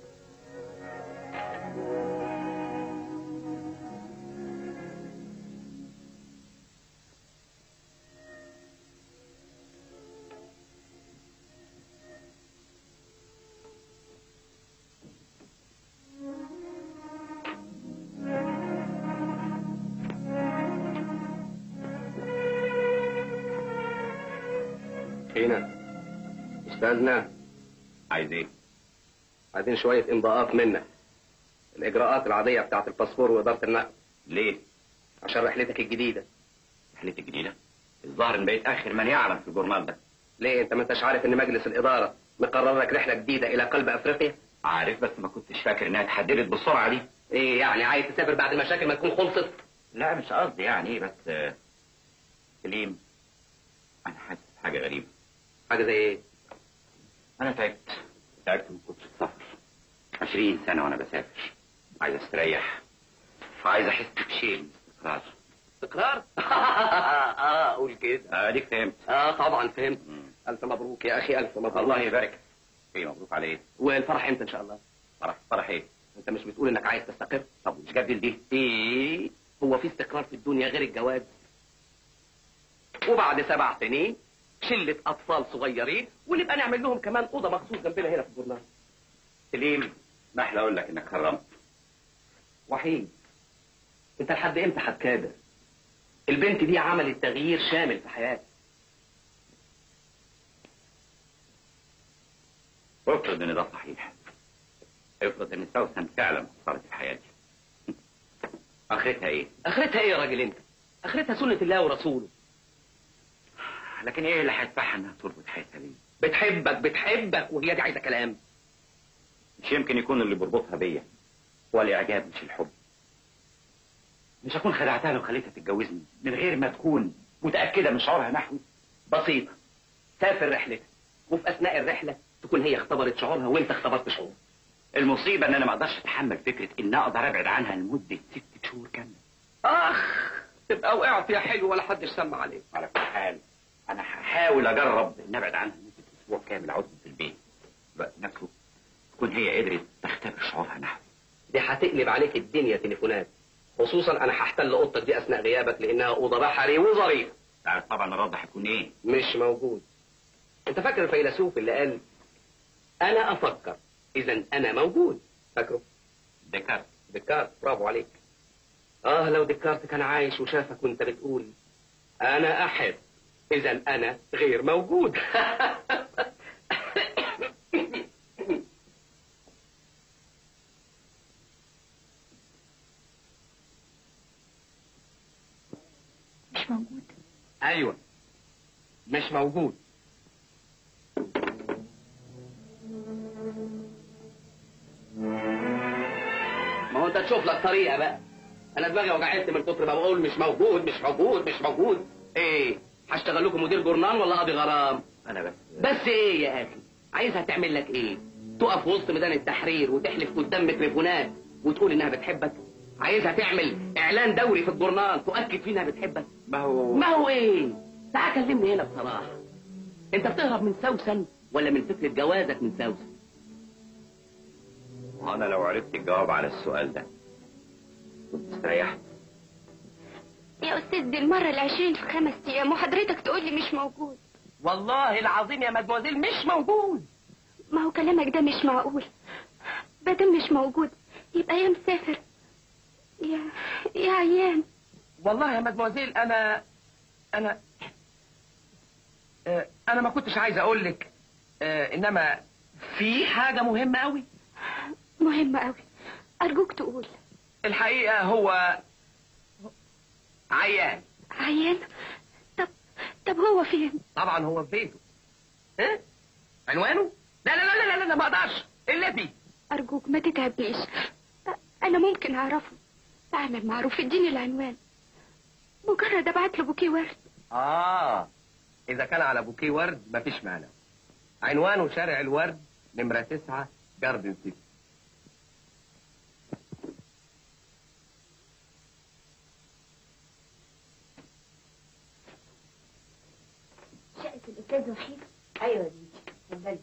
هنا استاذنا عايز ايه عايزين شوية إمضاءات منك الإجراءات العادية بتاعت الباسبور وإدارة النقل ليه عشان رحلتك الجديدة رحلتك الجديدة الظاهر ان بقيت اخر من يعلم في الجورنال ده ليه أنت ما أنتش عارف إن مجلس الإدارة مقرر لك رحلة جديدة إلى قلب أفريقيا عارف بس ما كنتش فاكر انها اتحددت بالسرعة دي إيه يعني عايز تسافر بعد المشاكل ما تكون خلصت لا مش قصدي يعني بس آه، سليم انا حاسس بحاجة غريبة حاجة زي إيه انا تعبت تعبت من كتر السفر عشرين سنة وانا بسافر عايز استريح وعايز احس بشيء من الاستقرار استقرار آه قول كده اديك فهمت آه طبعا فهمت مم. ألف مبروك يا أخي ألف مبروك الله يبارك ايه مبروك على ايه والفرح إمتى إن شاء الله فرح فرح ايه انت مش بتقول انك عايز تستقر طب مش جاب دي ايه هو في استقرار في الدنيا غير الجواز وبعد سبع سنين شلة أطفال صغيرين ونبقى نعمل لهم كمان أوضة مخصوص جنبنا هنا في الجورنال سليم ما احلى اقول لك انك حرمت وحيد انت لحد امتى هتكابر البنت دي عملت تغيير شامل في حياتي افرض ان ده صحيح افرض ان سوسن فعلا اثرت في حياتي اخرتها ايه اخرتها ايه يا راجل انت اخرتها سنة الله ورسوله لكن ايه اللي هيدفعها انها تربط حياتها بيه بتحبك بتحبك وهي دي عايزة كلام مش يمكن يكون اللي بيربطها بيا هو الاعجاب مش الحب مش هكون خدعتها لو خليتها تتجوزني من غير ما تكون متاكده من شعورها نحوي بسيطة سافر رحلتك وفي أثناء الرحلة تكون هي اختبرت شعورها وانت اختبرت شعورها المصيبه ان انا ما اقدرش اتحمل فكره ان اقدر ابعد عنها لمده ست شهور كامله اخ تبقى وقعت يا حلو ولا حدش سمع عليك على كل حال انا هحاول اجرب ان ابعد عنها لمده اسبوع كامل اقعد في البيت الوقت نفسه تكون هي قدرت تختبر شعورها نحوي دي هتقلب عليك الدنيا تليفونات خصوصا انا هحتل اوضتك دي اثناء غيابك لانها اوضه بحري وظريفه تعرف طبعا الرد هيكون ايه مش موجود انت فاكر الفيلسوف اللي قال انا افكر اذا انا موجود فاكره ديكارت ديكارت برافو عليك اه لو ديكارت كان عايش وشافك وانت بتقول انا احب اذا انا غير موجود مش موجود ايوه مش موجود ما هو انت تشوف لك طريقه بقى انا دماغي وجعتني من كتر ما بقول مش موجود مش موجود مش موجود ايه هشتغل لكم مدير جورنال ولا قاضي غرام انا بس بس ايه يا اخي عايزها تعمل لك ايه تقف وسط ميدان التحرير وتحلف قدام ميكروفونات وتقول انها بتحبك عايزها تعمل اعلان دوري في الجورنال تؤكد فيه انها بتحبك ما هو ما هو ايه تعال كلمني هنا بصراحه انت بتهرب من سوسن ولا من فكره جوازك من سوسن انا لو عرفت الجواب على السؤال ده كنت استريحت يا أستاذ دي المرة العشرين في خمس أيام وحضرتك تقول لي مش موجود والله العظيم يا مدموزيل مش موجود ما هو كلامك ده مش معقول بدل مش موجود يبقى يا مسافر يا يا عيان والله يا مدموزيل انا انا آه، انا ما كنتش عايز اقول لك آه، انما في حاجه مهمه قوي مهمة قوي أرجوك تقول الحقيقه هو عيان عيان طب طب هو فين طبعا هو في بيته ها عنوانه لا لا لا لا لا, لا ما اقدرش الا بيه أرجوك ما تتعبنيش أ- أنا ممكن أعرفه أعمل معروف اديني العنوان مجرد أبعت له بوكيه ورد اه اذا كان على بوكيه ورد مفيش مانع عنوانه شارع الورد نمره تسعة جاردن سيتي شقة الأستاذ وحيد ايوه يا بنتي اتفضلي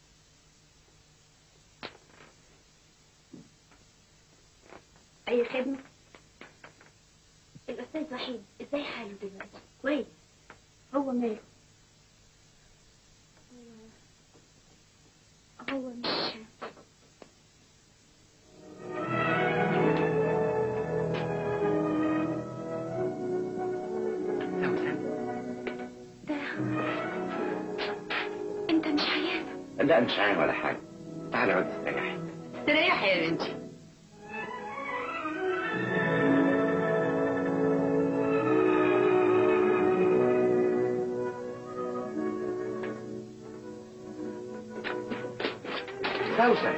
أي خدمة الأستاذ وحيد إزاي حاله دلوقتي كويس هو ماله هو هو مش سوسن ده أنت مش عيان لا مش عين ولا حاجه تعالي اقعد استريحي استريحي يا بنتي سوسن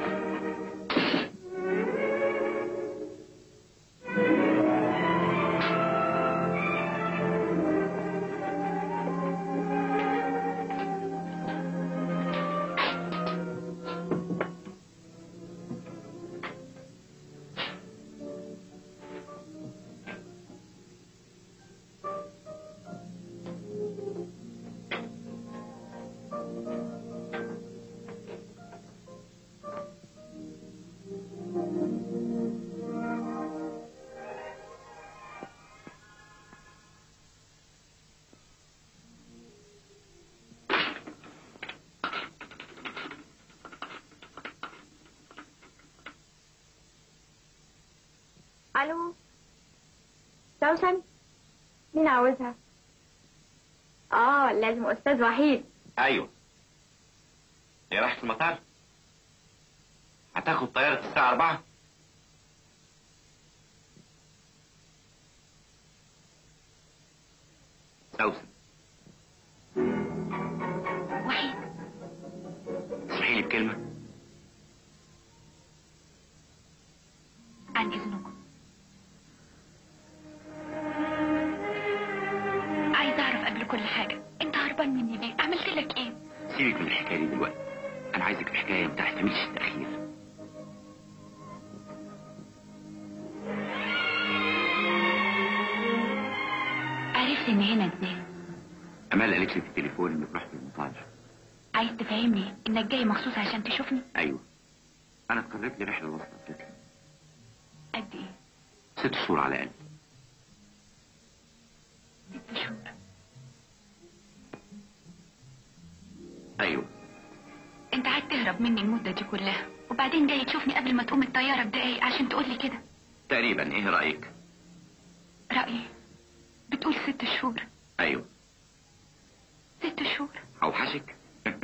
الو سوسن مين عاوزها اه لازم استاذ وحيد ايوه هي راحت المطار هتاخد طيارة الساعة أربعة سوسن وحيد اسمحي لي بكلمة عن اذنكم عايزه اعرف قبل كل حاجه انت هربان مني ليه عملت لك ايه سيبك من الحكاية دي دلوقتي أنا عايزك في حكاية ما تحتملش التأخير عرفت ان هنا ازاي أمال قالت لي في التليفون إنك رحت المطار عايز تفهمني انك جاي مخصوص عشان تشوفني أيوه أنا اتقررت لي رحلة وسط أفريقيا قد ايه ست شهور على الأقل ست شهور أيوه انت قاعد تهرب مني المده دي كلها وبعدين جاي تشوفني قبل ما تقوم الطياره بدقايق عشان تقول لي كده تقريبا إيه رأيك؟ رايي بتقول ست شهور أيوه ست شهور أوحشك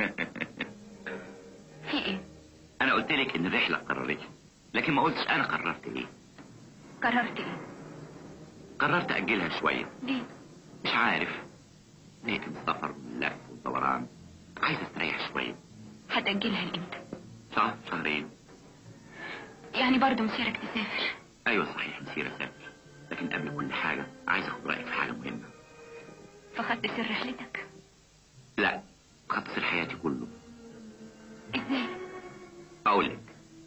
في ايه أنا قلت لك إن الرحلة قررتها لكن ما قلتش أنا قررت إيه قررت ايه قررت أجلها شوية ليه مش عارف زهقت من السفر واللف والدوران عايز استريح شوية هتاجلها لامتى شهر شهرين يعني برضه مسيرك تسافر أيوة صحيح مسير أسافر لكن قبل كل حاجة عايز أخد رأيك في حاجة مهمة فخدت سر رحلتك لا خط سير حياتي كله ازاي أقول لك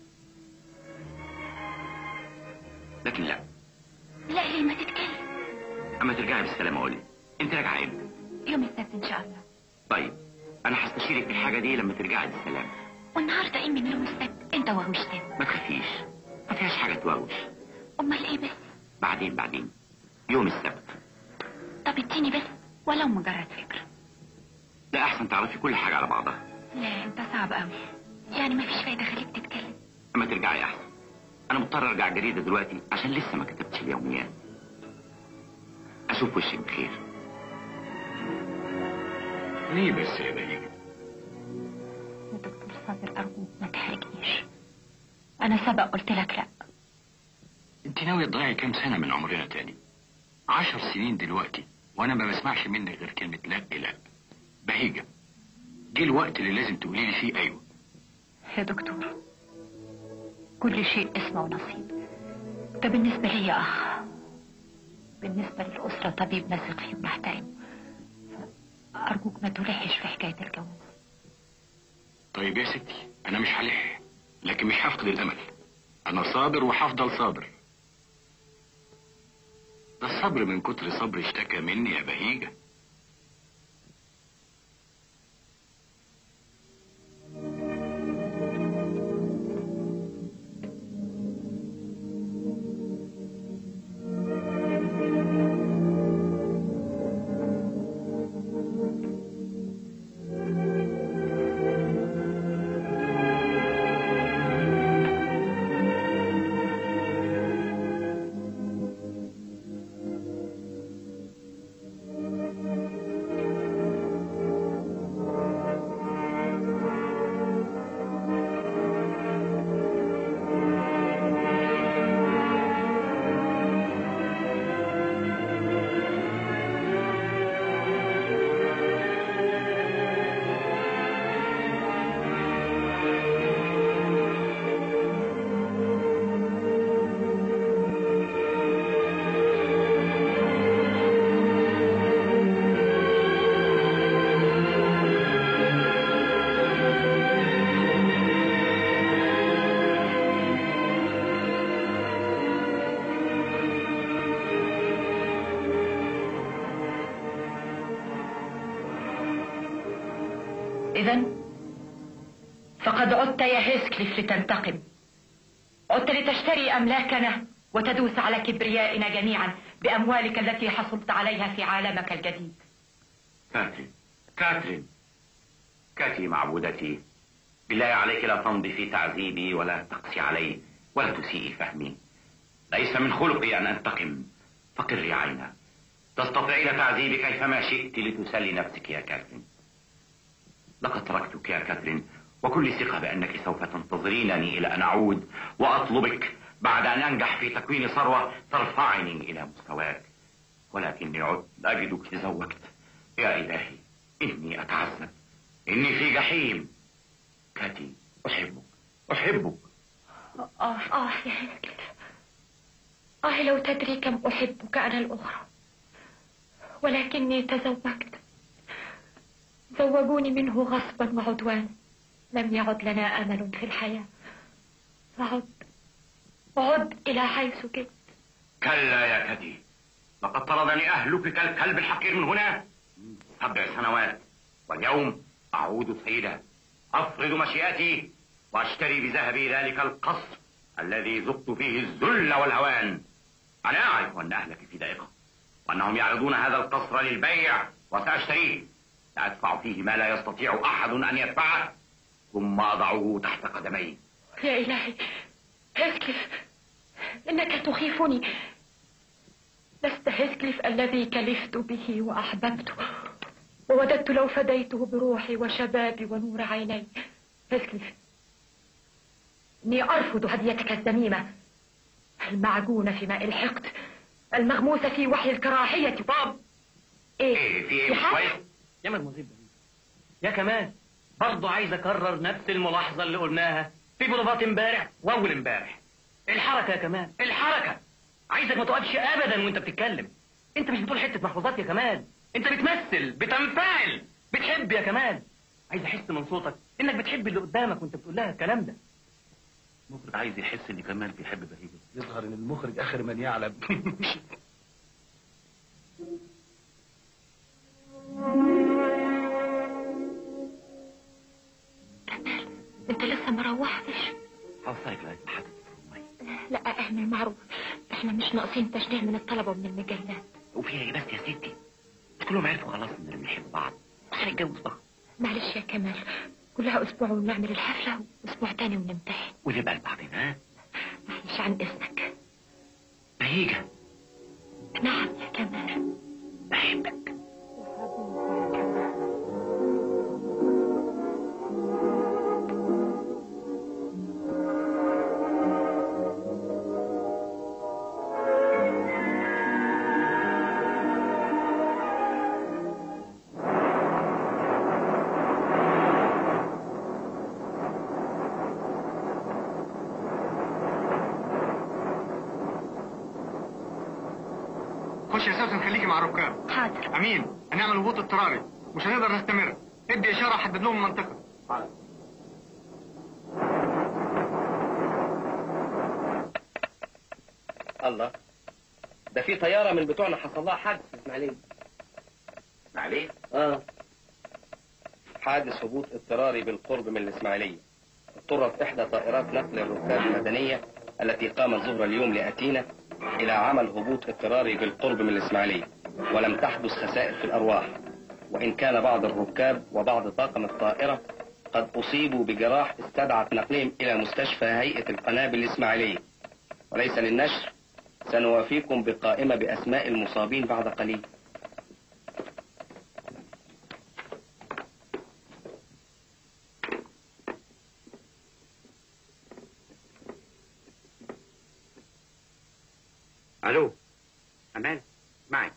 لكن لا لا ليه ما تتكلم أما ترجعي بالسلامة أقول لك أنت راجعة إمتى؟ يوم السبت ان شاء الله طيب أنا هستشيرك في الحاجة دي لما ترجعي بالسلامة والنهارده ايه من يوم السبت انت وهوشتين ما تخافيش ما فيهاش حاجة توغوش امال ايه بس بعدين بعدين يوم السبت طب اديني بس ولو مجرد فكره لا أحسن تعرفي كل حاجة على بعضها لا انت صعب قوي يعني ما فيش فايده خليك تتكلم أما ترجعي أحسن أنا مضطر أرجع الجريدة دلوقتي عشان لسه ما كتبتش اليوميات أشوف وشك بخير ليه بس يا بهيجة يا دكتور صابر أرجوك ما تحرجنيش أنا سبق قلت لك لا انت ناوية تضيعي كام سنة من عمرنا تاني عشر سنين دلوقتي وانا ما بسمعش منك غير كلمة لا لا بهيجة جه الوقت اللي لازم تقولي لي فيه ايوه يا دكتور كل شيء اسمه ونصيب ده بالنسبة لي أخ بالنسبة للأسرة طبيب نثق فيه ونحترمه أرجوك ما تلحش في حكاية الجواز طيب يا ستي انا مش هلح لكن مش هفقد الامل انا صابر وهفضل صابر ده الصبر من كتر صبر اشتكى مني يا بهيجة إذا فقد عدت يا هيسكليف لتنتقم عدت لتشتري أملاكنا وتدوس على كبريائنا جميعا بأموالك التي حصلت عليها في عالمك الجديد كاترين كاترين كاتي معبودتي بالله عليك لا تمضي في تعذيبي ولا تقسي علي ولا تسيئي فهمي ليس من خلقي أن أنتقم فقري عينا تستطيعين تعذيبي كيفما شئت لتسلي نفسك يا كاترين لقد تركتك يا كاترين وكل ثقة بأنك سوف تنتظرينني إلى أن أعود وأطلبك بعد أن أنجح في تكوين ثروة ترفعني إلى مستواك ولكني عدت أجدك تزوجت يا إلهي إني أتعذب إني في جحيم كاتي أحبك أحبك آه آه يا هيكل آه لو تدري كم أحبك أنا الأخرى ولكني تزوجت زوجوني منه غصبا وعدوانا لم يعد لنا أمل في الحياة فعد عد إلى حيث كنت كلا يا كدي لقد طردني أهلك كالكلب الحقير من هنا سبع سنوات واليوم أعود سيدا أفرض مشيئتي وأشتري بذهبي ذلك القصر الذي ذقت فيه الذل والهوان أنا أعرف أن أهلك في ضائقة وأنهم يعرضون هذا القصر للبيع وسأشتريه سأدفع فيه ما لا يستطيع أحد أن يدفعه ثم أضعه تحت قدمي يا إلهي هيثكليف إنك تخيفني لست هيثكليف الذي كلفت به وأحببته ووددت لو فديته بروحي وشبابي ونور عيني هيثكليف إني أرفض هديتك الذميمة المعجونة في ماء الحقد المغموسة في وحي الكراهية باب إيه إيه في إيه مش حاجة؟ كويس يا مدموزيل يا كمان برضه عايز اكرر نفس الملاحظه اللي قلناها في بروفات امبارح واول امبارح الحركه يا كمان الحركه عايزك ما تقفش ابدا وانت بتتكلم انت مش بتقول حته محفوظات يا كمان انت بتمثل بتنفعل بتحب يا كمان عايز احس من صوتك انك بتحب اللي قدامك وانت بتقول لها الكلام ده المخرج عايز يحس ان كمال بيحب بهيجة يظهر ان المخرج اخر من يعلم كمال أنت لسه ما روحتش هوصلك لغاية محطة الفرمية لا اعمل معروف احنا مش ناقصين تشجيع من الطلبة ومن المجلات وفيها ايه بس يا ستي كلهم عرفوا خلاص اننا بنحب بعض وهنتجوز بعض معلش يا كمال كلها اسبوع ونعمل الحفلة واسبوع تاني ونمتحن ونبقى لبعضنا ها معلش عن اذنك بهيجة نعم يا كمال بحبك خش يا سوسن خليكي مع الركاب حاضر امين هنعمل هبوط اضطراري مش هنقدر نستمر ادي اشاره حدد لهم المنطقه الله ده في طياره من بتوعنا حصل لها حادث في اسماعيليه معليه اه حادث هبوط اضطراري بالقرب من الإسماعيلية اضطرت إحدى طائرات نقل الركاب المدنية التي قامت ظهر اليوم لأتينا إلى عمل هبوط اضطراري بالقرب من الإسماعيلية ولم تحدث خسائر في الأرواح وإن كان بعض الركاب وبعض طاقم الطائرة قد أصيبوا بجراح استدعت نقلهم إلى مستشفى هيئة القنابل الإسماعيلية وليس للنشر سنوافيكم بقائمة بأسماء المصابين بعد قليل الو امان معي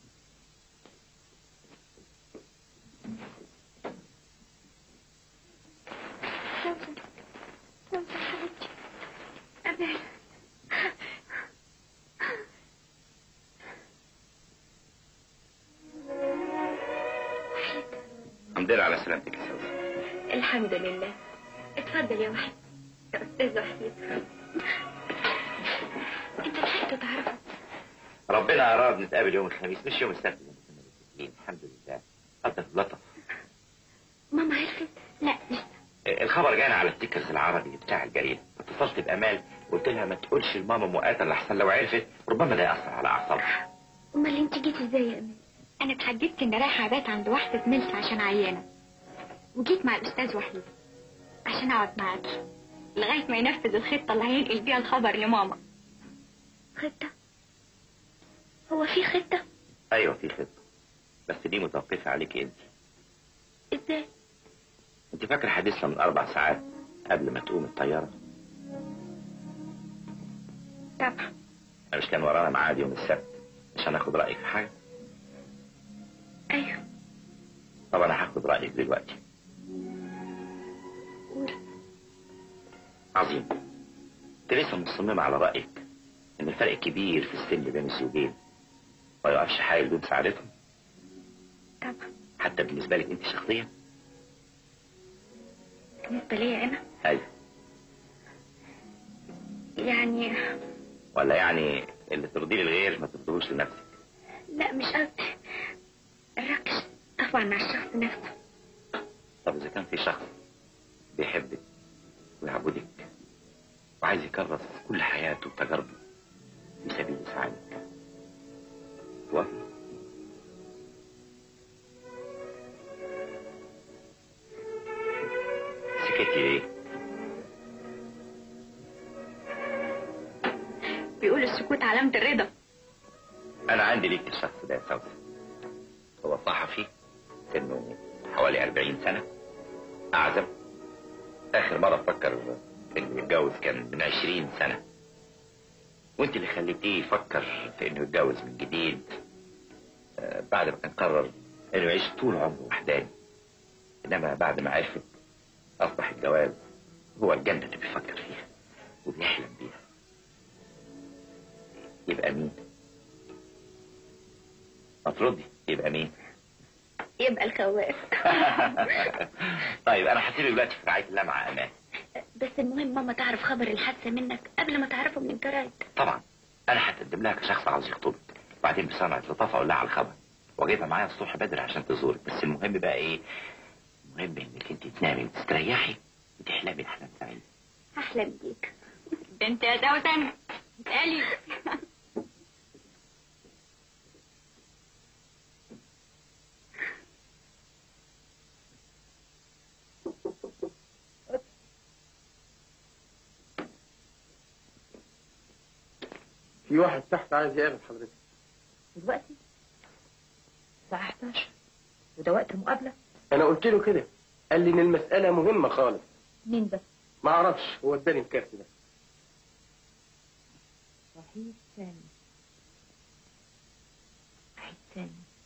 سوسن سوسن حبيبتي أمال الحمد لله على سلامتك يا سوسن الحمد لله اتفضل يا وحيد يا أستاذ وحيد انت لحقت تعرفه ربنا اراد نتقابل يوم الخميس مش يوم السبت اللي كنا متفقين الحمد لله لطف لطف ماما عرفت لا لسه الخبر جانا على التيكرز العربي بتاع الجريدة اتصلت بأمال قلت لها ما تقولش لماما مؤقتا لحسن لو عرفت ربما ده يأثر على أعصابها امال انت جيتي ازاي يا امال انا اتحججت اني رايحه ابات عند واحده زميلتي عشان عيانه وجيت مع الاستاذ وحيد عشان اقعد معاكي لغايه ما ينفذ الخطه اللي هينقل بيها الخبر لماما خطة هو في خطة ايوه في خطه بس دي متوقفه عليك انت ازاي انت فاكر حديثنا من اربع ساعات قبل ما تقوم الطياره طبعا انا مش كان ورانا ميعاد يوم السبت عشان اخد رايك في حاجه ايوه طب انا هاخد رايك دلوقتي قول عظيم انت لسه مصممه على رايك ان الفرق كبير في السن بين الزوجين ما يقفش حاجه بدون مساعدتهم طبعا حتى بالنسبه لك انت شخصيا بالنسبة لي انا ايوه يعني ولا يعني اللي ترضيه للغير ما ترضيهوش لنفسك لا مش قصدي الركش طبعا مع الشخص نفسه طب اذا كان في شخص بيحبك ويعبدك وعايز يكرس كل حياته وتجاربه في سبيل سعادتك توافق سكتي ليه؟ بيقول السكوت علامة الرضا انا عندي ليك الشخص ده يا سوسن هو صحفي سنه حوالي 40 سنه اعزب اخر مره افكر انه يتجوز كان من 20 سنه وانت اللي خليتيه يفكر في انه يتجوز من جديد آه، بعد ما كان قرر انه يعيش طول عمره وحداني انما بعد ما عرفت اصبح الجواز هو الجنه اللي بيفكر فيها وبيحلم بيها يبقى مين؟ مطردي يبقى مين؟ يبقى الخواف طيب انا هسيبك دلوقتي في رعايه الله مع امان بس المهم ماما تعرف خبر الحادثة منك قبل ما تعرفه من الجرايد طبعا انا هتقدم لها كشخص عاوز يخطبك وبعدين بصنعة لطافة اقول لها على الخبر واجيبها معايا الصبح بدري عشان تزورك بس المهم بقى ايه المهم انك انت تنامي وتستريحي وتحلمي احلام سعيده احلم بيك ده انت يا سوسن اسألي في واحد تحت عايز يقابل حضرتك دلوقتي الساعة 11 وده وقت المقابلة انا قلت له كده قال لي ان المساله مهمه خالص مين بس ما اعرفش هو اداني الكارت ده وحيد سامي وحيد سامي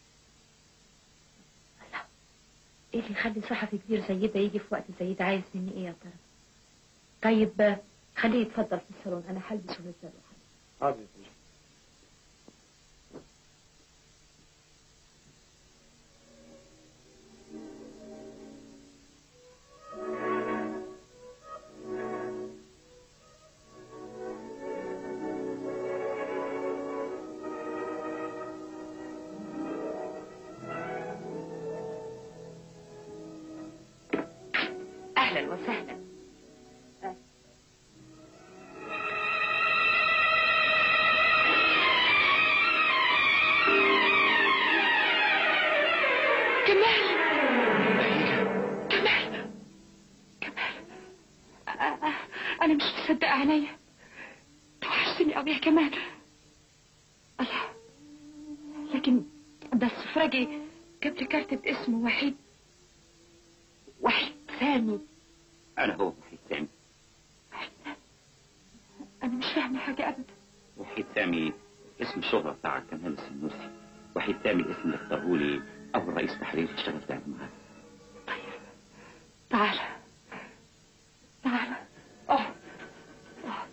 الله ايه اللي يخلي صحفي كبير زي ده يجي في وقت زي ده عايز مني ايه يا ترى طيب آه، خليه يتفضل في الصالون انا هلبس ونزل حاضر يا فندم. اهلا وسهلا كمال كمال كمال أ- أ- انا مش مصدقه عينيا توحشتني قوي يا كمال الله لكن ده السفراجي جاب لي كارت باسمه وحيد وحيد ثاني انا هو وحيد سامي انا مش فاهمه حاجه ابدا وحيد سامي اسم الشهرة بتاع كمال السنوسي وحيد سامي الاسم اللي اختاره لي اول رئيس تحرير اشتغلت انا معاه تعال تعال اه آه.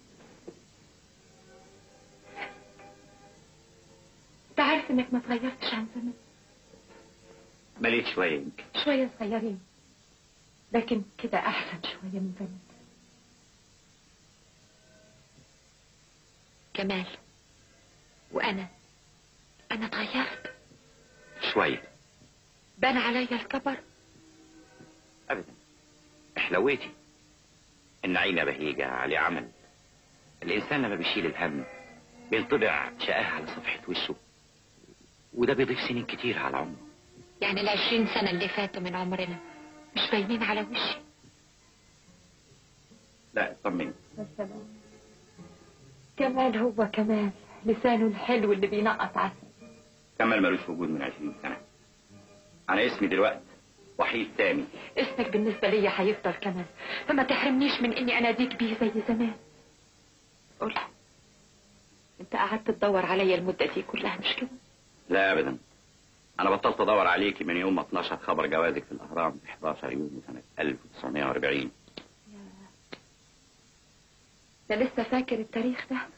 انت عارف انك ما اتغيرتش عن زمان مليت شويه يمكن شوية صغيرين لكن كده أحسن شوية من زمان كمال وانا انا اتغيرت شويه بان عليا الكبر ابدا احلويتي النعيمه بهيجه عليه عمل الانسان لما بيشيل الهم بينطبع شقاه على صفحه وشه وده بيضيف سنين كتير على عمره يعني العشرين سنة اللي فاتوا من عمرنا مش باينين على وشي لا اطمني والسلام كمال هو كمال لسانه الحلو اللي بينقط عسل كمال ملوش وجود من 20 سنة أنا اسمي دلوقتي وحيد سامي اسمك بالنسبة لي هيفضل كمال فما تحرمنيش من اني اناديك بيه زي زمان قول انت قعدت تدور عليا المدة دي كلها مش كده لا أبدا أنا بطلت أدور عليكي من يوم ما اتنشر خبر جوازك في الأهرام في 11 يونيو سنة 1940 ده لسه فاكر التاريخ ده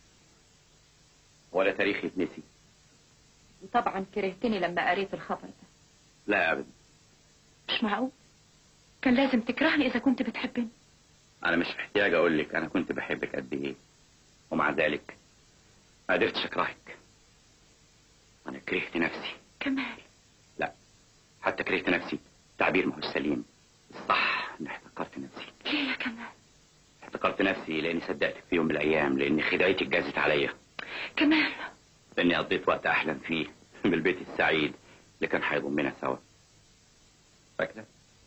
ولا تاريخ يتنسي وطبعا كرهتني لما قريت الخبر ده لا أبدا مش معقول كان لازم تكرهني اذا كنت بتحبني أنا مش محتاج أقول لك أنا كنت بحبك قد إيه ومع ذلك ما قدرتش أكرهك أنا كرهت نفسي كمال لا حتى كرهت نفسي تعبير ما هو سليم الصح إني احتقرت نفسي ليه يا كمال احتقرت نفسي لأني صدقتك في يوم من الأيام لأن خدعتك جازت عليا كمال لأني قضيت وقت أحلم فيه بالبيت السعيد اللي كان هيضمنا سوا فاكرة؟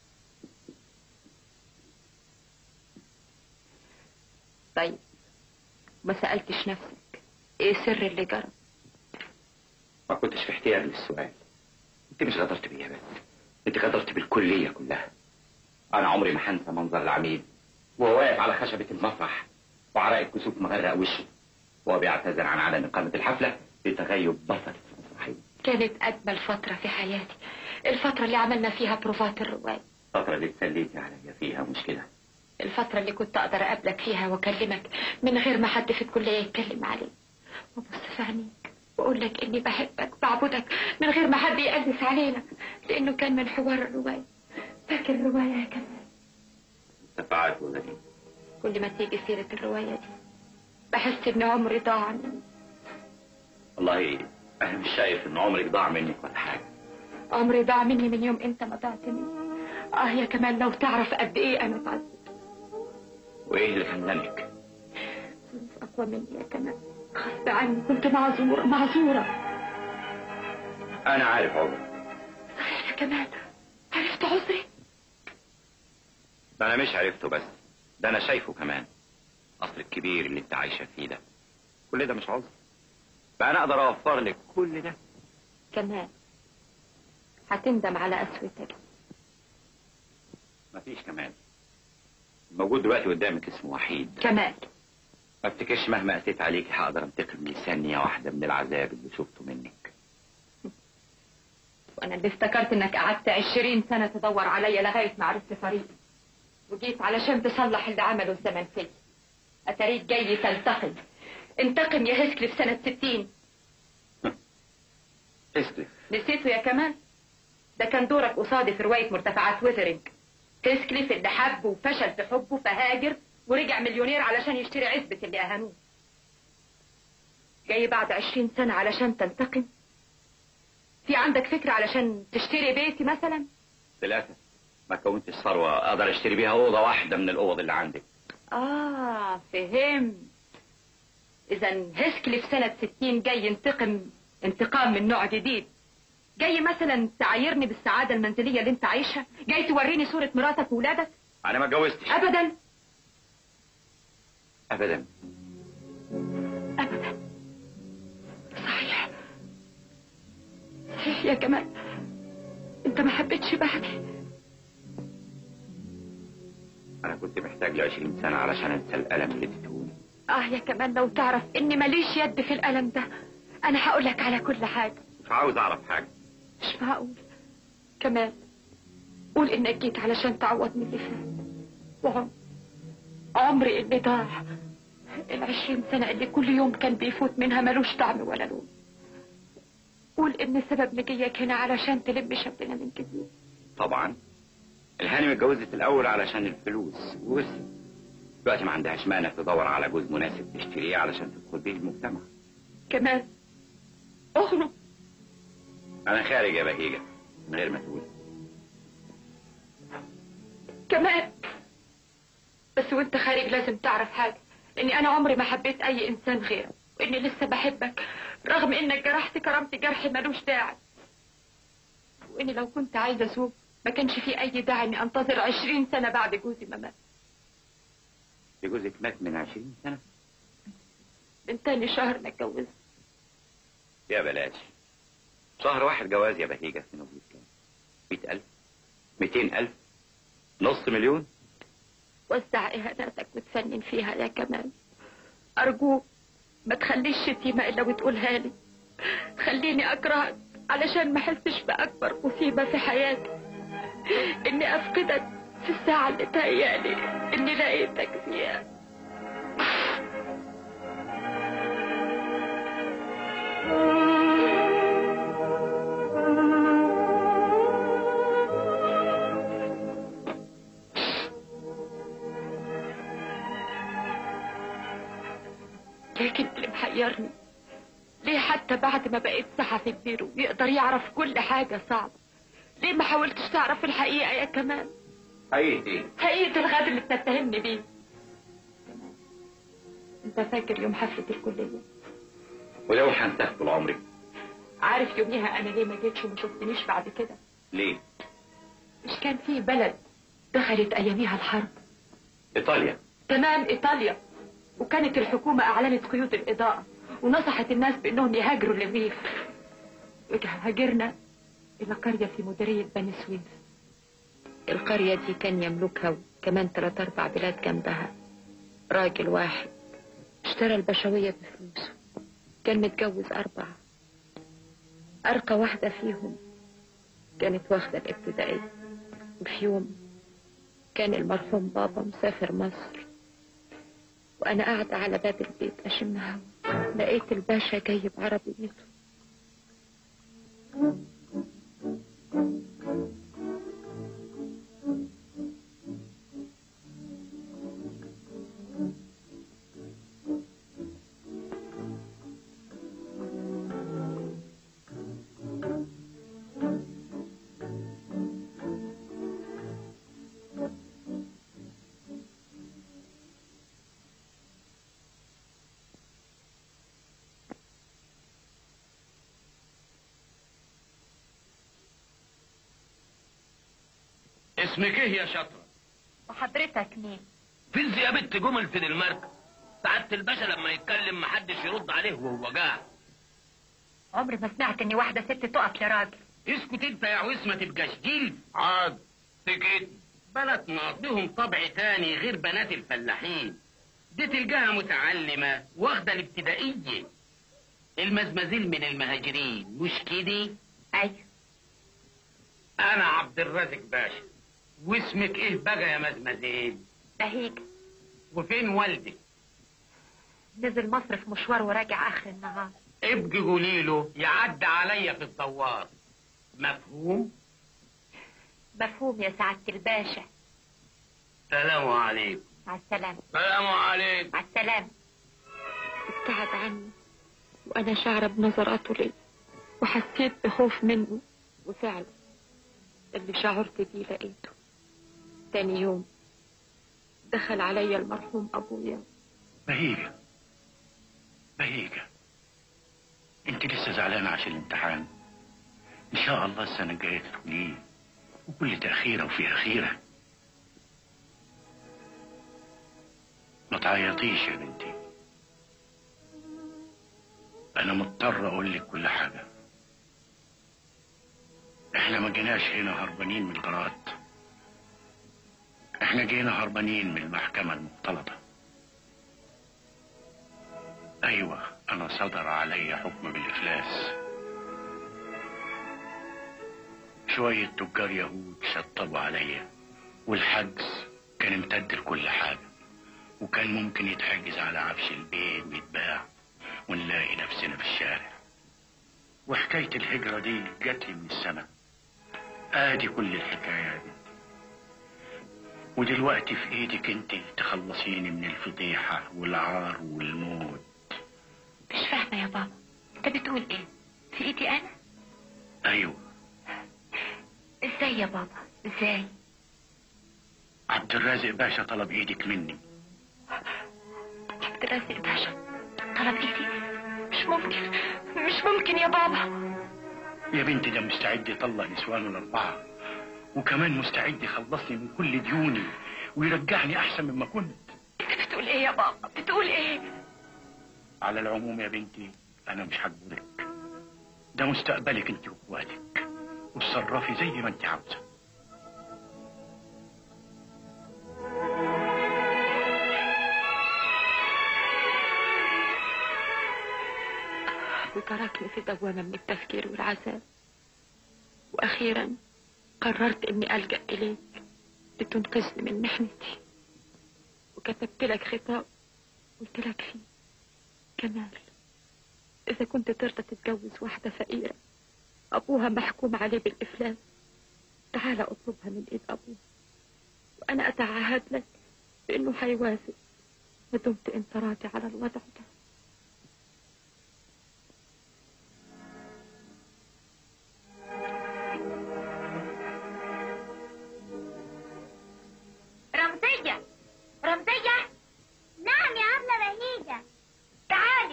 طيب ما سألتش نفسك ايه سر اللي جرى ما كنتش في احتياج للسؤال انت مش غدرت بيا بس انت غدرت بالكلية كلها انا عمري ما هنسى منظر العميد وهو واقف على خشبة المسرح وعرق الكسوف مغرق وشه وهو بيعتذر عن عدم إقامة الحفلة لتغيب بصري في المسرحية كانت اجمل فترة في حياتي الفترة اللي عملنا فيها بروفات الرواية الفترة اللي اتسليتي عليا فيها مش كده الفترة اللي كنت اقدر اقابلك فيها واكلمك من غير ما حد في الكلية يتكلم عليك وابص في عينيك واقول لك اني بحبك بعبدك من غير ما حد يقدس علينا لانه كان من حوار الرواية فاكر الرواية يا كمال دفعت ولا دي كل ما تيجي سيرة الرواية دي بحس ان عمري ضاع مني والله انا مش شايف ان عمرك ضاع منك ولا حاجة عمري ضاع مني من يوم انت ما ضعت مني اه يا كمال لو تعرف قد ايه انا اتعذبت وايه اللي خلانك ظروف اقوى مني يا كمال غصب عني كنت معذورة معذورة انا عارف عمرك صحيح يا كمال عرفت عذري ده انا مش عرفته بس ده انا شايفه كمان اصل الكبير اللي انت عايشه فيه ده كل ده مش عذر فانا اقدر اوفر لك كل ده كمال هتندم على قسوتك مفيش كمان موجود دلوقتي قدامك اسمه وحيد كمال ما افتكرش مهما قسيت عليك هقدر انتقم لثانية واحدة من العذاب اللي شفته منك وانا اللي افتكرت انك قعدت عشرين سنة تدور عليا لغاية ما عرفت طريقي وجيت علشان تصلح اللي عمله الزمن فيا اتاريك جاي تنتقم انتقم يا هسكلي في سنة ستين اسلف نسيته يا كمال ده كان دورك قصادي في رواية مرتفعات ويثرنج هيسكليف اللي حب وفشل في حبه فهاجر ورجع مليونير علشان يشتري عزبة اللي أهانوه جاي بعد عشرين سنة علشان تنتقم في عندك فكرة علشان تشتري بيتي مثلا ثلاثة ما كونتش ثروة اقدر اشتري بيها اوضة واحدة من الاوض اللي عندك آه فهمت إذا هيسكلي في سنة ستين جاي ينتقم انتقام من نوع جديد جاي مثلا تعايرني بالسعادة المنزلية اللي انت عايشها جاي توريني صورة مراتك وولادك انا ما اتجوزتش أبدا ابدا أبدا صحيح صحيح يا كمال انت ما حبيتش بعدي انا كنت محتاج ل 20 سنة علشان انسى الالم اللي اديتهوني اه يا كمال لو تعرف اني ماليش يد في الألم ده انا هقولك على كل حاجة مش عاوز اعرف حاجة مش معقول كمال قول انك جيت علشان تعوضني اللي فات وعمر عمري اللي ضاع العشرين سنة اللي كل يوم كان بيفوت منها ملوش طعم ولا لون قول ان سبب مجيك هنا علشان تلم شملنا من جديد طبعا الهانم اتجوزت الاول علشان الفلوس وورثت دلوقتي ما عندهاش مانع تدور على جوز مناسب تشتريه علشان تدخل بيه المجتمع كمال اخرج انا خارج يا بهيجة من غير ما تقول كمان بس وانت خارج لازم تعرف حاجة اني انا عمري ما حبيت اي انسان غيرك واني لسه بحبك رغم انك جرحت كرامتي جرح ملوش داعي واني لو كنت عايزة اسوق ما كانش في اي داعي اني انتظر عشرين سنة بعد جوزي ما مات جوزك مات من 20 سنة من تاني شهر نتجوز يا بلاش شهر واحد جواز يا بهيجة في نوبل كام مئة ألف مئتين ألف نص مليون وزع إهاناتك وتفنن فيها يا كمال أرجوك ما تخليش شتيمة إلا وتقولها لي خليني أكرهك علشان ما أحسش بأكبر مصيبة في حياتي إني أفقدك في الساعة اللي تهيألي إني لقيتك فيها لكن اللي محيرني ليه حتى بعد ما بقيت صحفي كبير ويقدر يعرف كل حاجة صعبة ليه ما حاولتش تعرف الحقيقة يا كمان حقيقة ايه حقيقة الغد اللي بتتهمني بيه كمان انت فاكر يوم حفلة الكلية ولو هنساه طول عمري عارف يوميها انا ليه ما جيتش وما شفتنيش بعد كده ليه مش كان في بلد دخلت اياميها الحرب إيطاليا تمام ايطاليا وكانت الحكومة اعلنت قيود الاضاءة ونصحت الناس بانهم يهاجروا للريف هاجرنا الى قرية في مديرية بني سويف القرية دي كان يملكها وكمان تلات اربع بلاد جنبها راجل واحد اشترى البشوية بفلوسه كان متجوز اربعة ارقى واحدة فيهم كانت واخدة الابتدائية وفي يوم كان المرحوم بابا مسافر مصر وانا قاعدة على باب البيت اشم هوا لقيت الباشا جاي بعربيته اسمك ايه يا شطرة؟ وحضرتك مين فين يا بنت جمل في المركب؟ سعادة الباشا لما يتكلم محدش يرد عليه وهو قاعد عمري ما سمعت ان واحدة ست تقف لراجل اسكت انت يا عويس ما تبقاش جيل عاد سكت بلدنا لهم طبع تاني غير بنات الفلاحين دي تلقاها متعلمة واخدة الابتدائية المزمزيل من المهاجرين مش كده؟ ايوه انا عبد الرازق باشا واسمك ايه بقى يا مزمزيل؟ بهيج وفين والدك؟ نزل مصر في مشوار وراجع اخر النهار ابقي قولي له يعدي عليا في الدوار مفهوم؟ مفهوم يا سعادة الباشا سلام عليكم مع السلامة سلام عليكم مع السلامة ابتعد عني وانا شعره بنظراته لي وحسيت بخوف منه وفعلا اللي شعرت بيه لقيته تاني يوم دخل عليا المرحوم ابويا بهيجة بهيجة انت لسه زعلانة عشان الامتحان ان شاء الله السنة الجاية تدخليه وكل تأخيرة وفيها خيرة ما تعيطيش يا بنتي انا مضطر اقول لك كل حاجة احنا ما جيناش هنا هربانين من الغرات احنا جينا هربانين من المحكمة المختلطة ايوه انا صدر علي حكم بالافلاس شوية تجار يهود شطبوا عليا والحجز كان امتد لكل حاجة وكان ممكن يتحجز على عفش البيت ويتباع ونلاقي نفسنا في الشارع وحكاية الهجرة دي جات لي من السنة ادي كل الحكاية دي ودلوقتي في ايدك انت تخلصيني من الفضيحة والعار والموت مش فاهمة يا بابا انت بتقول ايه في ايدي انا ايوه ازاي يا بابا ازاي عبد الرازق باشا طلب ايدك مني عبد الرازق باشا طلب ايدي مش ممكن مش ممكن يا بابا يا بنتي ده مستعد يطلق نسوانه الاربعة وكمان مستعد يخلصني من كل ديوني ويرجعني احسن مما كنت انت بتقول ايه يا بابا بتقول ايه على العموم يا بنتي انا مش هجبرك ده مستقبلك انت واخواتك وتصرفي زي ما انت عاوزه وتركني في دوامة من التفكير والعذاب وأخيرا قررت إني ألجأ إليك لتنقذني من محنتي وكتبت لك خطاب قلت لك فيه كمال إذا كنت ترضى تتجوز واحدة فقيرة أبوها محكوم عليه بالإفلاس تعال أطلبها من إيد أبوها وأنا أتعهد لك بإنه هيوافق ما دمت أنت راضي على الوضع ده رمزية رمزية نعم يا أبلة بهيجة تعالي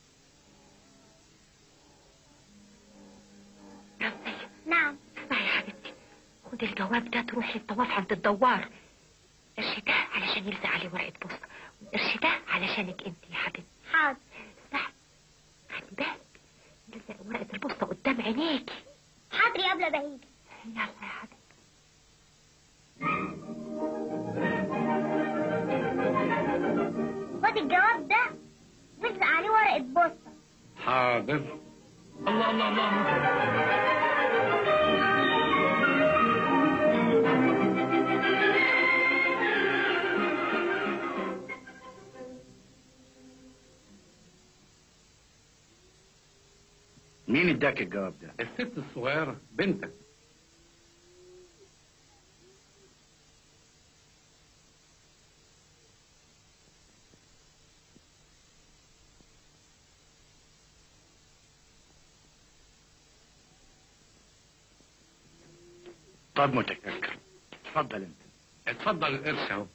رمزية نعم اسمعي يا حبيبتي خدي الجواب ده تروحي الطواف عند الدوار القرش ده علشان يلزق عليه ورقة بوسطة والقرش ده علشانك انت يا حبيبتي حاضر اسمعي خلي بالك يلزق ورقة البوسطة قدام عينيكي حاضر يا أبلة بهيجة يلا يا حبيبتي خد الجواب ده والزق عليه ورقة بوسطة حاضر الله الله الله مين اداك الجواب ده؟ الست الصغيرة بنتك طب متشكر اتفضل انت اتفضل القرش اهو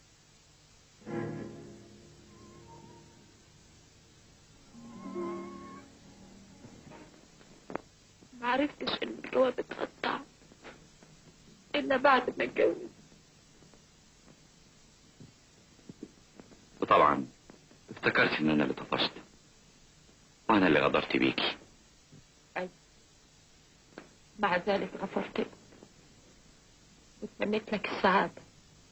معرفتش إن الجواب اتقطع إلا بعد ما اتجوز وطبعا افتكرت ان انا اللي طفشت وانا اللي غدرت بيكي مع ذلك غفرت لك وتمنيت لك السعادة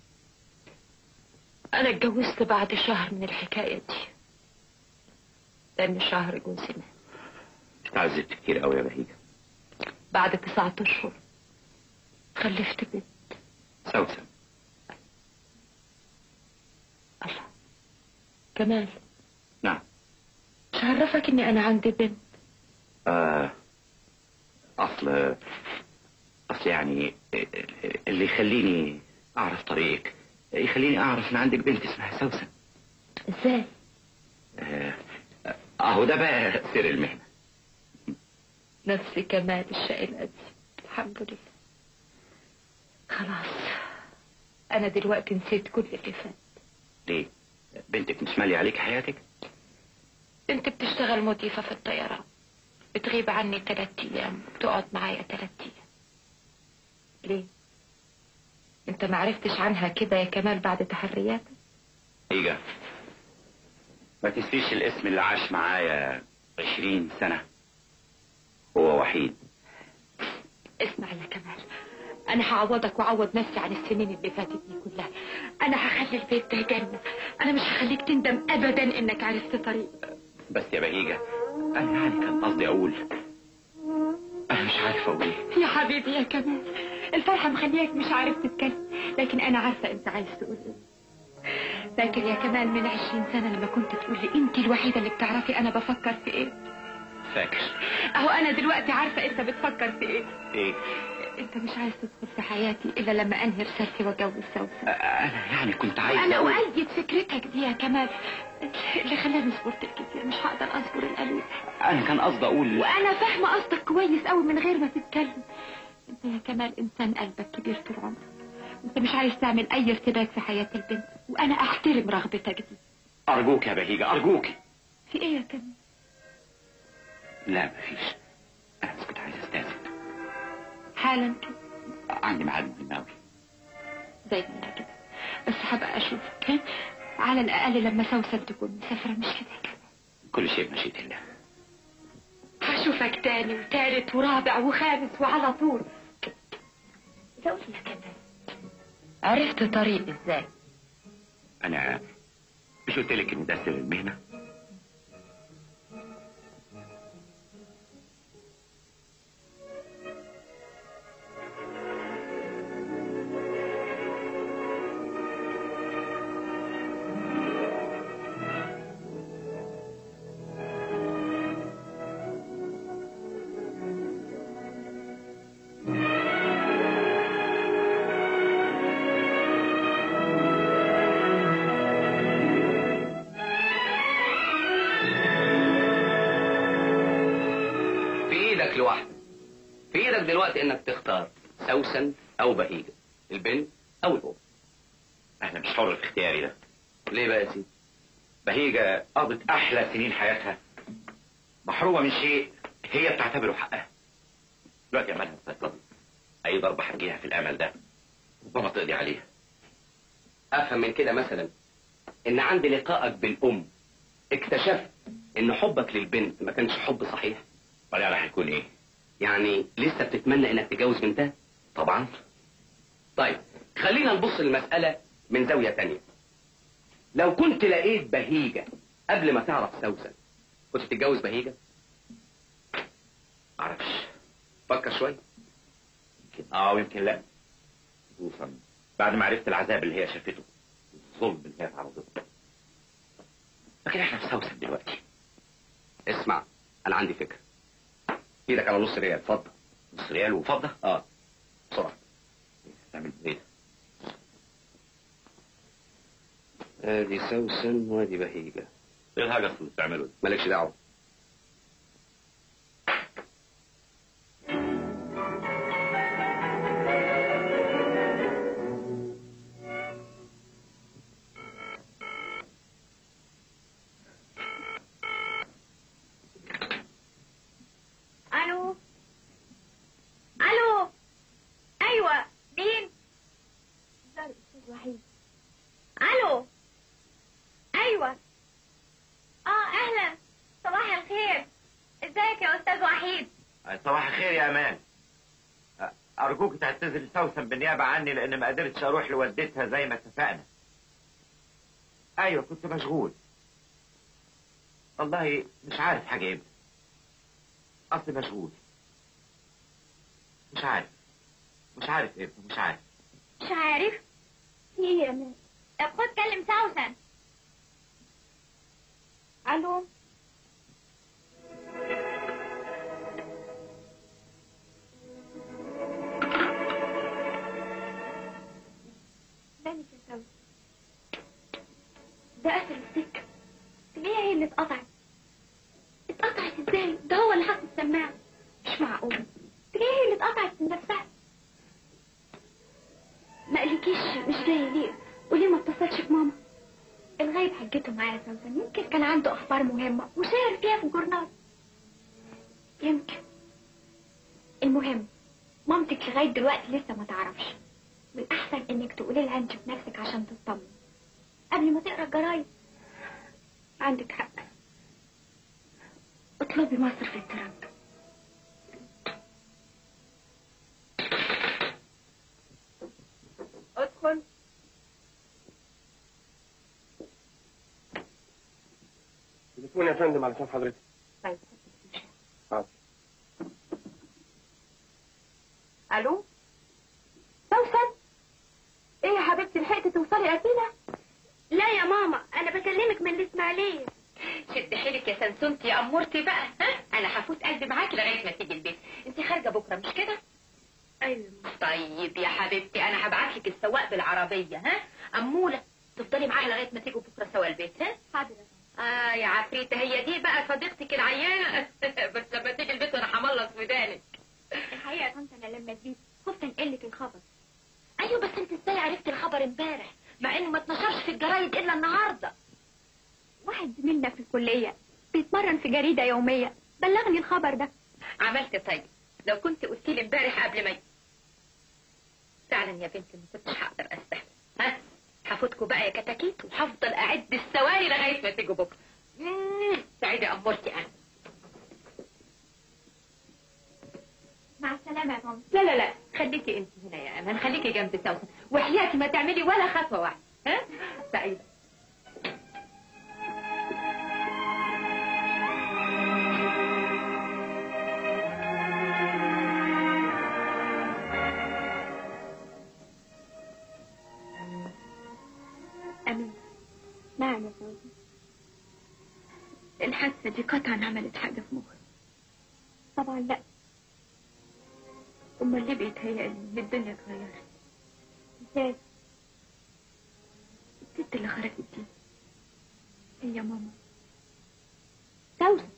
أنا اتجوزت بعد شهر من الحكاية دي لأن شهر جوزي مات اتعذبت كتير قوي يا بهيجة بعد تسعة أشهر خلفت بنت سوسن الله كمال نعم مش عرفك إني أنا عندي بنت آه اصل اصل يعني اللي يخليني اعرف طريقك يخليني اعرف ان عندك بنت اسمها سوسن إزاي؟ آه، اهو ده بقى سر المهنه نفسي كمال الشقي القديم الحمد لله خلاص أنا دلوقتي نسيت كل اللي فات ليه بنتك مش مالي عليك حياتك بنت بتشتغل مضيفة في الطيران بتغيب عني تلات أيام بتقعد معايا تلات أيام ليه؟ أنت معرفتش عنها كده يا كمال بعد تحرياتك؟ ايجا ما تنسيش الاسم اللي عاش معايا عشرين سنة هو وحيد اسمع يا كمال أنا هعوضك وأعوض نفسي عن السنين اللي فاتت دي كلها أنا هخلي البيت ده جنة أنا مش هخليك تندم أبدا إنك عرفت طريق بس يا بهيجة انا يعني كان قصدي اقول انا مش عارف اقول ايه يا حبيبي يا كمال الفرحة مخليك مش عارف تتكلم لكن أنا عارفة أنت عايز تقول إيه فاكر يا كمال من عشرين سنة لما كنت تقول لي أنت الوحيدة اللي بتعرفي أنا بفكر في إيه فاكر أهو أنا دلوقتي عارفة أنت بتفكر في إيه ايه أنت مش عايز تدخل في حياتي إلا لما أنهي رسالتي وأتجوز سوسن انا يعني كنت عايز أنا أقول- أؤيد فكرتك دي يا كمال اللي خلاني صبرت الكتير مش هقدر أصبر القليل انا كان قصدي اقول وانا فاهمه قصدك كويس قوي من غير ما تتكلم انت يا كمال انسان قلبك كبير طول عمرك انت مش عايز تعمل اي ارتباك في حياه البنت وانا احترم رغبتك دي ارجوك يا بهيجة ارجوك في ايه يا كمال لا مفيش انا بس كنت عايز استاذن حالا كده عندي ميعاد مهم قوي زي ما انا كده بس هبقى اشوفك ها؟ على الاقل لما سوسن تكون مسافره مش كده يا كمال كل شيء بمشيئة الله هشوفك تاني وتالت ورابع وخامس وعلى طول لو لك انا عرفت طريق ازاي انا مش قلت لك ان ده سر المهنه في ايدك لوحدك في ايدك دلوقتي انك تختار سوسن او بهيجة البنت او الام انا مش حر في اختياري ده ليه بقى يا سيدي بهيجة قضت احلى سنين حياتها محرومه من شيء هي بتعتبره حقها دلوقتي عمالها تستيقظ اي ضربه هتجيها في الامل ده ربما تقضي عليها افهم من كده مثلا ان عند لقائك بالام اكتشفت ان حبك للبنت ما كانش حب صحيح ولا راح يكون ايه يعني لسه بتتمنى انك تتجوز بنتها طبعا طيب خلينا نبص للمسألة من زاوية تانية لو كنت لقيت بهيجة قبل ما تعرف سوسن كنت تتجوز بهيجة معرفش فكر شوية يمكن اه ويمكن لا خصوصا بعد ما عرفت العذاب اللي هي شافته الظلم اللي هي اتعرضت له لكن احنا في سوسن دلوقتي اسمع انا عندي فكرة ايدك على نص ريال اتفضل نص ريال وفضه اه بسرعة تعمل ايه ادي سوسن وادي بهيجة ايه الحاجه اللي بتعمله ده مالكش دعوة الو الو ايوه مين ده الاستاذ وحيد الو ايوه اه اهلا صباح الخير ازيك يا استاذ وحيد صباح الخير يا امان ارجوك تعتذر سوسن بالنيابه عني لان ما قدرتش اروح لوالدتها زي ما اتفقنا ايوه كنت مشغول والله مش عارف حاجه ايه اصلي مشغول مش عارف مش عارف ايه مش عارف مش عارف في ايه يا ناس طب خد كلم سوسن الو مالك يا سوسن ده قفل السكة ليه هي اللي اتقطعت اتقطعت ازاي ده هو اللي حط السماعة مش معقول ليه هي اللي اتقطعت من نفسها ما قالكيش مش جاي ليه وليه ما اتصلش بماما الغايب حجته معايا يا سوسن يمكن كان عنده اخبار مهمه وشاير فيها في الجورنال يمكن المهم مامتك لغايه دلوقتي لسه ما تعرفش والاحسن انك تقولي لها انت بنفسك عشان تطمن قبل ما تقرا الجرايد عندك حق اطلبي مصر في الترنك ادخل تليفون يا فندم علشان حضرتك طيب حاضر الو سوسن ايه يا حبيبتي لحقتي توصلي قتيلة لا يا ماما انا بكلمك من الاسماعيليه شد حيلك يا سنسونتي يا امورتي بقى ها انا هفوت قلبي معاكي لغايه ما تيجي البيت انت خارجه بكره مش كده ايوه طيب يا حبيبتي انا هبعت لك السواق بالعربيه ها اموله تفضلي معاها لغايه ما تيجوا بكره سوا البيت ها حاضر اه يا عفريته هي دي بقى صديقتك العيانه بس لما تيجي البيت انا هملص ودانك الحقيقه يا طنط انا لما جيت خفت انقلك الخبر ايوه بس انت ازاي عرفتي الخبر امبارح مع انه ما اتنشرش في الجرايد الا النهارده واحد زميلنا في الكليه بيتمرن في جريده يوميه بلغني الخبر ده عملت طيب لو كنت قلت لي امبارح قبل ما ي- فعلا يا بنتي ما كنتش هقدر استحمل ها هفوتكوا بقى يا كتاكيت وهفضل اعد الثواني لغايه ما تيجوا بكره سعيدة أمورتي أنا مع السلامة يا ماما لا لا لا خليكي انت هنا يا امان خليكي جنب سوسن وحياتي ما تعملي ولا خطوه واحده ها سعيده أمين نعم يا فوزي الحادثة دي قطعا عملت حاجة في مخي طبعا لا أمال ليه بيتهيألي إن الدنيا اتغيرت ازاي الست اللي خرجت دي هي ماما سوسن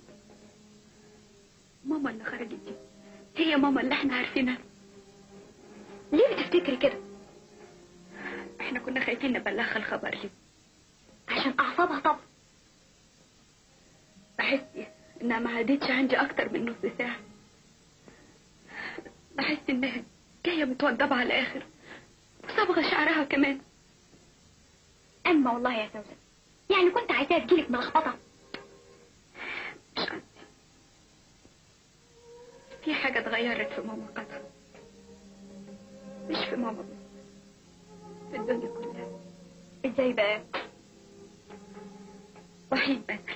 ماما اللي خرجت دي هي ماما اللي احنا عارفينها ليه بتفتكري كده احنا كنا خايفين نبلغها الخبر ليه عشان اعصابها طب بحس انها ما عادتش عندي اكتر من نص ساعة بحس انها جاية متوضبة على الاخر وصبغة شعرها كمان أما والله يا سوسن يعني كنت عايزاها تجيلك ملخبطة مش قصدي في حاجة اتغيرت في ماما قطعا مش في ماما بس في الدنيا كلها ازاي بقى وحيد بس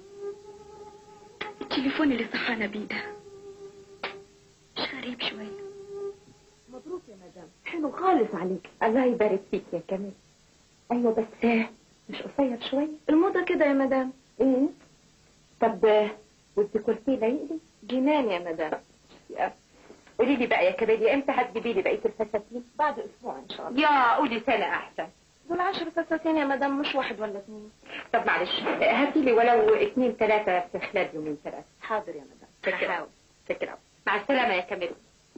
التليفون اللي صحانا بيه ده مش غريب شوية مبروك يا مدام حلو خالص عليك الله يبارك فيك يا كمال ايوه بس مش قصير شويه الموضه كده يا مدام ايه طب والديكولتيه لايق لي جنان يا مدام قولي لي بقى يا كبالي امتى هتجيبي لي بقيه الفساتين بعد اسبوع ان شاء الله يا قولي سنه احسن دول عشر فساتين يا مدام مش واحد ولا اثنين طب معلش هاتي لي ولو اثنين ثلاثه في خلال يومين ثلاثه حاضر يا مدام فكرة فكرة مع السلامه يا كمال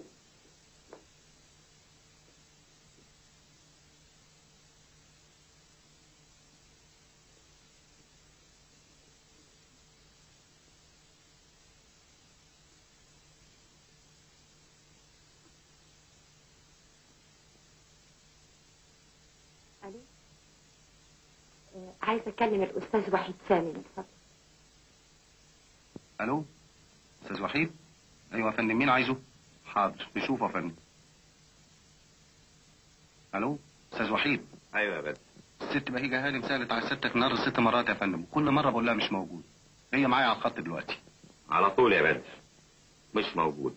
الو آه، عايزه اكلم الاستاذ وحيد سامي من فضلك الو استاذ وحيد ايوه يا فندم مين عايزه حاضر نشوفه يا فندم الو استاذ وحيد ايوه يا بدر الست بهيجه هانم سالت على ستك النهارده ست مرات يا فندم كل مره بقول لها مش موجود هي معايا على الخط دلوقتي على طول يا بدر مش موجود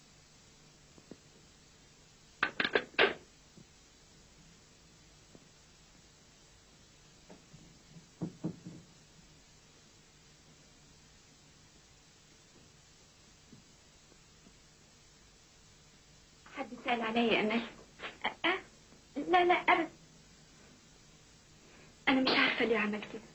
حد سأل عليا يا أمل أه؟ لا لا أبدا أنا مش عارفة ليه عمل كده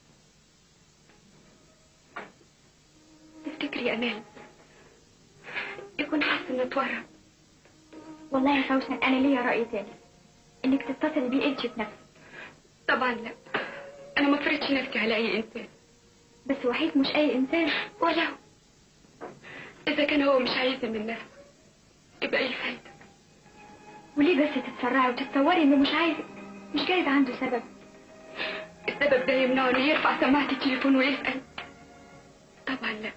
تفتكري يا أمال يكون حاسس إنه اتورط والله يا سوسن أنا ليا رأي تاني إنك تتصلي بيه أنت بنفسك طبعا لا أنا ما فرضتش نفسي على أي إنسان بس وحيد مش أي إنسان ولو إذا كان هو مش عايزني من نفسه يبقى إيه الفايدة وليه بس تتسرعي وتتصوري إنه مش عايزك مش جايز عنده سبب السبب ده يمنعه إنه يرفع سماعة التليفون ويسأل طبعا لا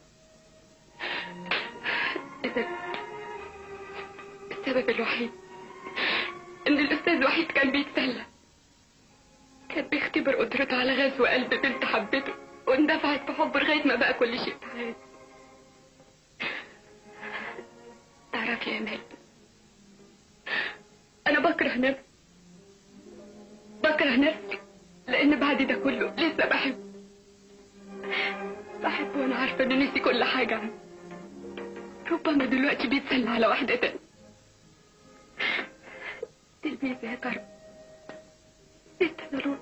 إذا السبب الوحيد إن الأستاذ وحيد كان بيتسلى كان بيختبر قدرته على غزو قلب بنت حبته واندفعت في حبه لغاية ما بقى كل شيء في حياته تعرفي يا مال أنا بكره نفسي بكره نفسي لأن بعد ده كله لسه بحبه بحبه وأنا عارفة إنه نسي كل حاجة عنه ربما دلوقتي بيتسلى على واحدة تانية تلبيسي يا ترى ست ضروري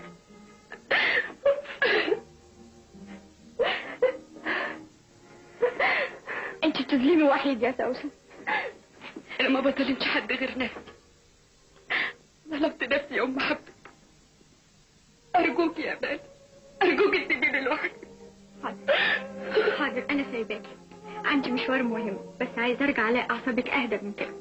أنت بتظلمي وحيد يا سوسن أنا ما بظلمش حد غير نفسي ظلمت نفسي يا أم حبك أرجوك يا بنت أرجوك تسيبيني لوحدي حاضر حاضر أنا سايباكي عندي مشوار مهم بس عايزة أرجع ألاقي أعصابك أهدى من كده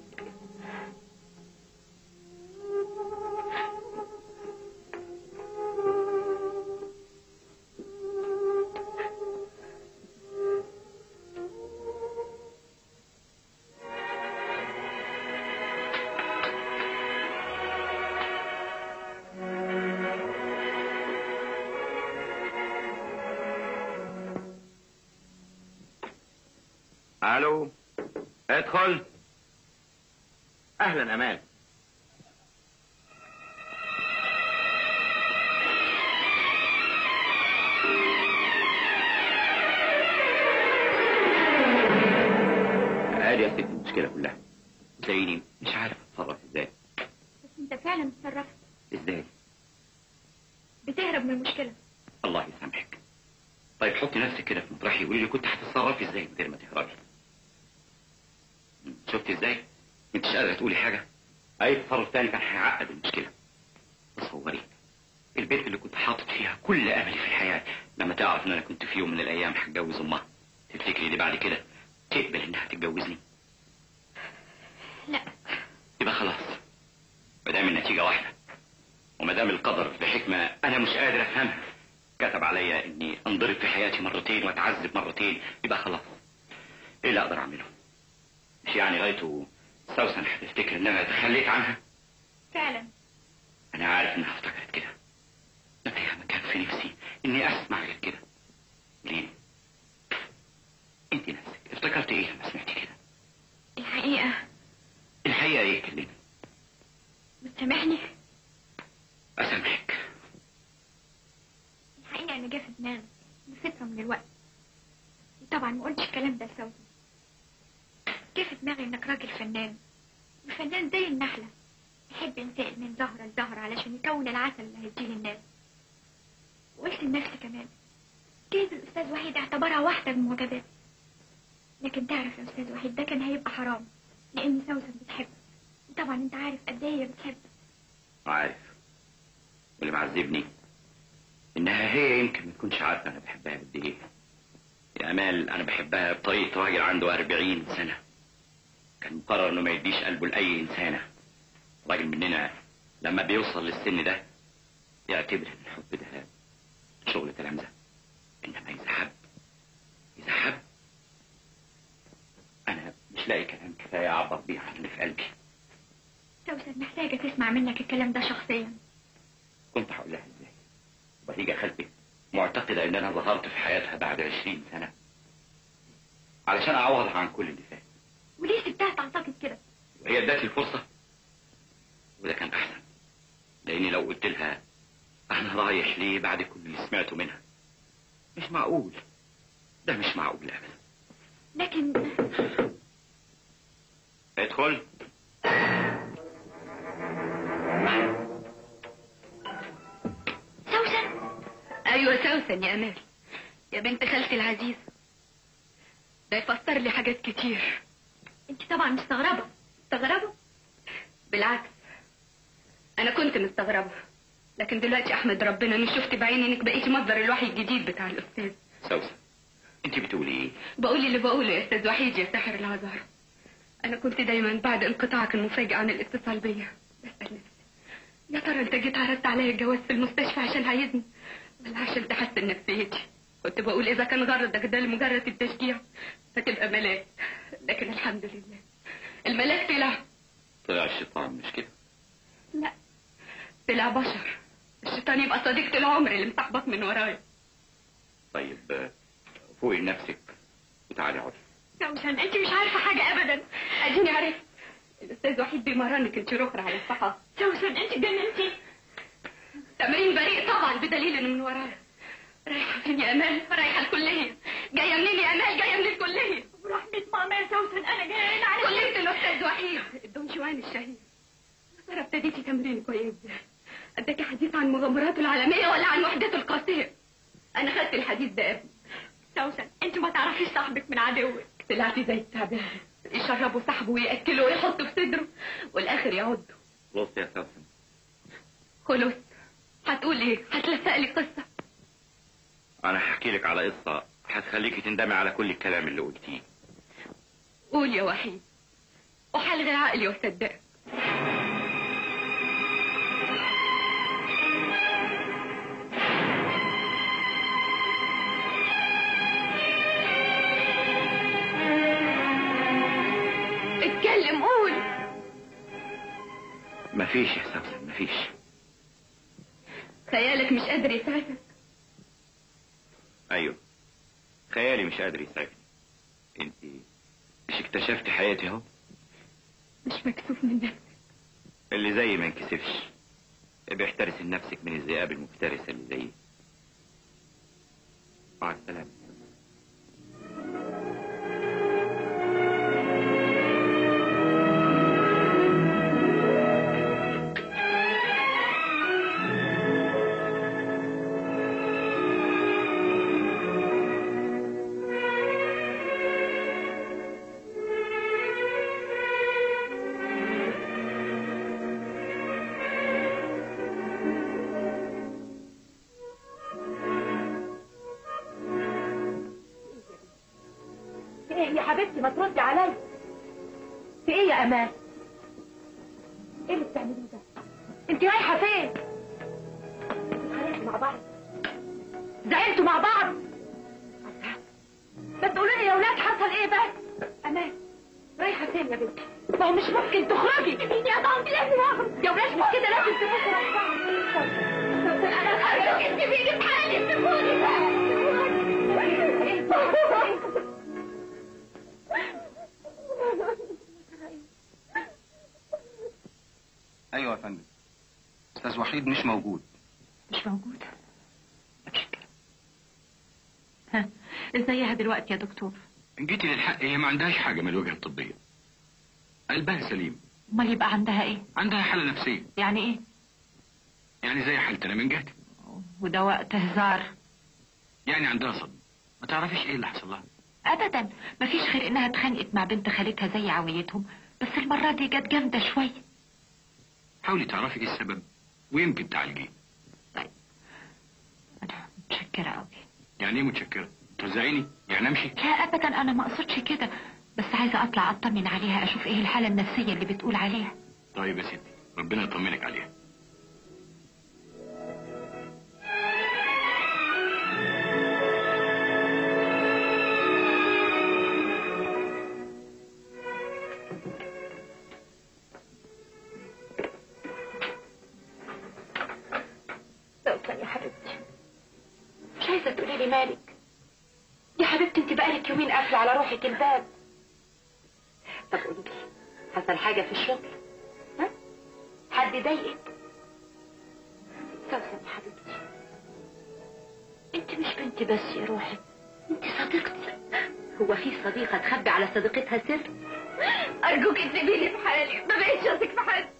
الو ادخل اهلا امان ادي يا ستي المشكله كلها زيني مش عارف اتصرف ازاي بس انت فعلا اتصرفت ازاي بتهرب من المشكلة الله يسامحك طيب حطي نفسك كده في مطرحي وقولي لي كنت هتتصرفي ازاي من غير ما تهربي شفتي ازاي انتش قادره تقولي حاجه اي تصرف تاني كان هيعقد المشكله تصوري البيت اللي كنت حاطط فيها كل املي في الحياه لما تعرف ان انا كنت في يوم من الايام هتجوز امها تفتكري دي بعد كده تقبل انها تتجوزني لا يبقى خلاص ما دام النتيجه واحده وما دام القدر بحكمه انا مش قادر افهمها كتب عليا اني انضرب في حياتي مرتين واتعذب مرتين يبقى خلاص ايه اللي اقدر اعمله مش يعني غايته سوسن هتفتكر ان انا تخليت عنها فعلا انا عارف انها افتكرت كده لكن ما كان في نفسي اني اسمع غير كده ليه انت نفسك افتكرت ايه لما سمعتي كده الحقيقة الحقيقه ايه كلمني بتسامحني اسامحك الحقيقة أنا جه في دماغي لفترة من الوقت طبعا ما قلتش الكلام ده لسوسن جه في دماغي إنك راجل فنان وفنان زي النحلة يحب ينتقل من زهرة لزهرة علشان يكون العسل اللي هيديه للناس وقلت لنفسي كمان جايز الأستاذ وحيد اعتبرها واحدة من معجباته لكن تعرف يا أستاذ وحيد ده كان هيبقى حرام لأن سوسن بتحبك وطبعا أنت عارف قد إيه هي بتحبك عارف واللي معذبني انها هي يمكن ما تكونش عارفه انا بحبها قد ايه يا امال انا بحبها بطريقه راجل عنده أربعين سنه كان مقرر انه ما يديش قلبه لاي انسانه راجل مننا لما بيوصل للسن ده يعتبر ان الحب ده شغل تلامذه انما اذا حب اذا حب انا مش لاقي كلام كفايه اعبر بيه عن اللي في قلبي سوسن محتاجة تسمع منك الكلام ده شخصيا كنت هقول لها ازاي وهيجي خالتي معتقدة ان انا ظهرت في حياتها بعد عشرين سنة علشان اعوضها عن كل اللي فات وليه سبتها تعتقد كده وهي ادتني الفرصة وده كان احسن لاني لو قلت لها انا رايح ليه بعد كل اللي سمعته منها مش معقول ده مش معقول ابدا لكن ادخل سوسن ايوه سوسن يا امال يا بنت خالتي العزيزه ده يفسر لي حاجات كتير انت طبعا مستغربة مستغربه بالعكس انا كنت مستغربه لكن دلوقتي احمد ربنا اني شفت بعيني انك بقيتي مصدر الوحي الجديد بتاع الاستاذ سوسن انت بتقولي ايه بقول اللي بقوله يا استاذ وحيد يا ساحر الهزار انا كنت دايما بعد انقطاعك المفاجئ عن الاتصال بيا بسال نفسي يا ترى انت جيت عرضت عليا الجواز في المستشفى عشان عايزني ولا عشان تحسن نفسيتي كنت بقول اذا كان غرضك ده لمجرد التشجيع فتبقى ملاك لكن الحمد لله الملاك طلع طلع الشيطان مش كده لا طلع بشر الشيطان يبقى صديقة العمر اللي مصاحبك من ورايا طيب آه، فوقي لنفسك وتعالي اقعدي سوسن انت مش عارفة حاجة ابدا اديني عرفت الاستاذ وحيد بيمرنك انت اخرى على الصحة سوسن انت جننتي تمرين بريء طبعا بدليل انه من ورايا رايحة فين يا امال رايحة الكلية جاية منين يا امال جاية من الكلية ورحمة ماما يا سوسن انا جاية هنا على كلية الاستاذ وحيد الدون شوان الشهير يا ترى ابتديتي تمرين كويس ازاي اداكي حديث عن مغامراته العالمية ولا عن وحدته القاسية انا خدت الحديث ده قبل سوسن انت ما تعرفيش صاحبك من عدوك طلعتي زي التعبان يشربوا صاحبه وياكلوا ويحطوا في صدره والاخر يعضوا خلاص يا سوسن خلص هتقول ايه هتلفق لي قصه انا هحكي لك على قصة هتخليكي تندمي على كل الكلام اللي قلتيه قول يا وحيد وحلغي عقلي واصدقك اتكلم قول مفيش يا سوسن مفيش خيالك مش قادر يسعدك ايوه خيالي مش قادر يسعفني انت مش اكتشفت حياتي اهو مش مكسوف من نفسك اللي زي ما انكسفش بيحترس نفسك من الذئاب المفترسة اللي زيي مع السلامة في ايه يا حبيبتي ما تردي عليا في ايه يا امان ايه اللي بتعمليه ده انت رايحه فين اتخانقتوا مع بعض زعلتوا مع بعض بس قولوا لي يا ولاد حصل ايه بس امان رايحه فين يا بنتي ما هو مش ممكن تخرجي يا طنط لازم يا ولاد مش كده لازم تبصوا على بعض انا هرجوك تسيبيني في حالي سيبوني ايوه يا فندم استاذ وحيد مش موجود مش موجودة متشكرة ها ازيها دلوقتي يا دكتور ان جيتي للحق هي ما عندهاش حاجه من الوجهه الطبيه قلبها سليم امال يبقى عندها ايه عندها حاله نفسيه يعني ايه يعني زي حالتنا من جهتي وده وقت هزار يعني عندها صدمه ما تعرفيش ايه اللي حصل لها ابدا مفيش غير انها اتخانقت مع بنت خالتها زي عويتهم بس المرة دي جت جامدة شوية حاولي تعرفي ايه السبب ويمكن تعالجيه انا متشكرة قوي يعني ايه متشكره توزعيني يعني امشي لا ابدا انا ما اقصدش كده بس عايزة اطلع اطمن عليها اشوف ايه الحالة النفسية اللي بتقول عليها طيب يا ستي ربنا يطمنك عليها سوسن يا حبيبتي مش عايزه تقولي لي مالك يا حبيبتي انت بقالك يومين قافله على روحك الباب طب قولي لي حصل حاجه في الشغل ها حد ضايقك سوسن يا حبيبتي انت مش بنتي بس يا روحي انت صديقتي هو في صديقه تخبي على صديقتها سر ارجوك سيبيني في حالي ما بقتش اثق في حد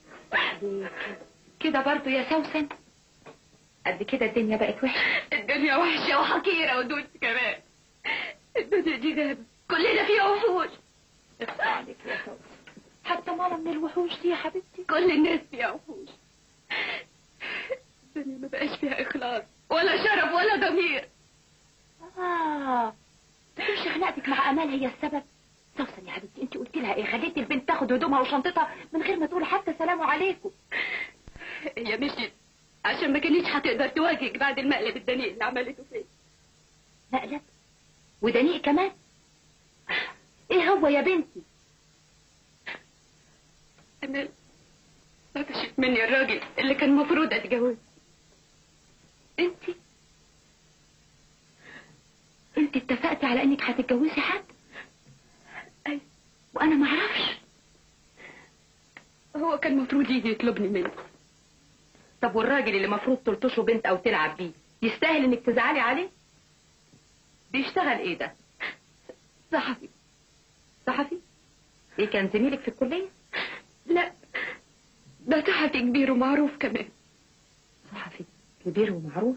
كده برضو يا سوسن قد كده الدنيا بقت وحشه الدنيا وحشه وحقيره ودود كمان الدنيا دي غابه كلنا فيها وحوش اخفى عليك يا سوسن حتى ماما من الوحوش دي يا حبيبتي كل الناس فيها وحوش الدنيا ما بقاش فيها اخلاص ولا شرف ولا ضمير اه مش خناقتك مع امال هي السبب سوسن يا حبيبتي انت قلت لها ايه خليتي البنت تاخد هدومها وشنطتها من غير ما تقول حتى سلام عليكم هي مشيت عشان ما كانتش هتقدر تواجهك بعد المقلب الدنيء اللي عملته فيه مقلب ودنيء كمان ايه هو يا بنتي انا قفشت مني الراجل اللي كان المفروض اتجوز انت انت اتفقتي على انك هتتجوزي حد ايوه وانا ما اعرفش هو كان المفروض يجي يطلبني منك طب والراجل اللي المفروض تلطشه بنت او تلعب بيه يستاهل انك تزعلي عليه بيشتغل ايه ده صحفي صحفي ايه كان زميلك في الكليه لا ده صحفي كبير ومعروف كمان صحفي كبير ومعروف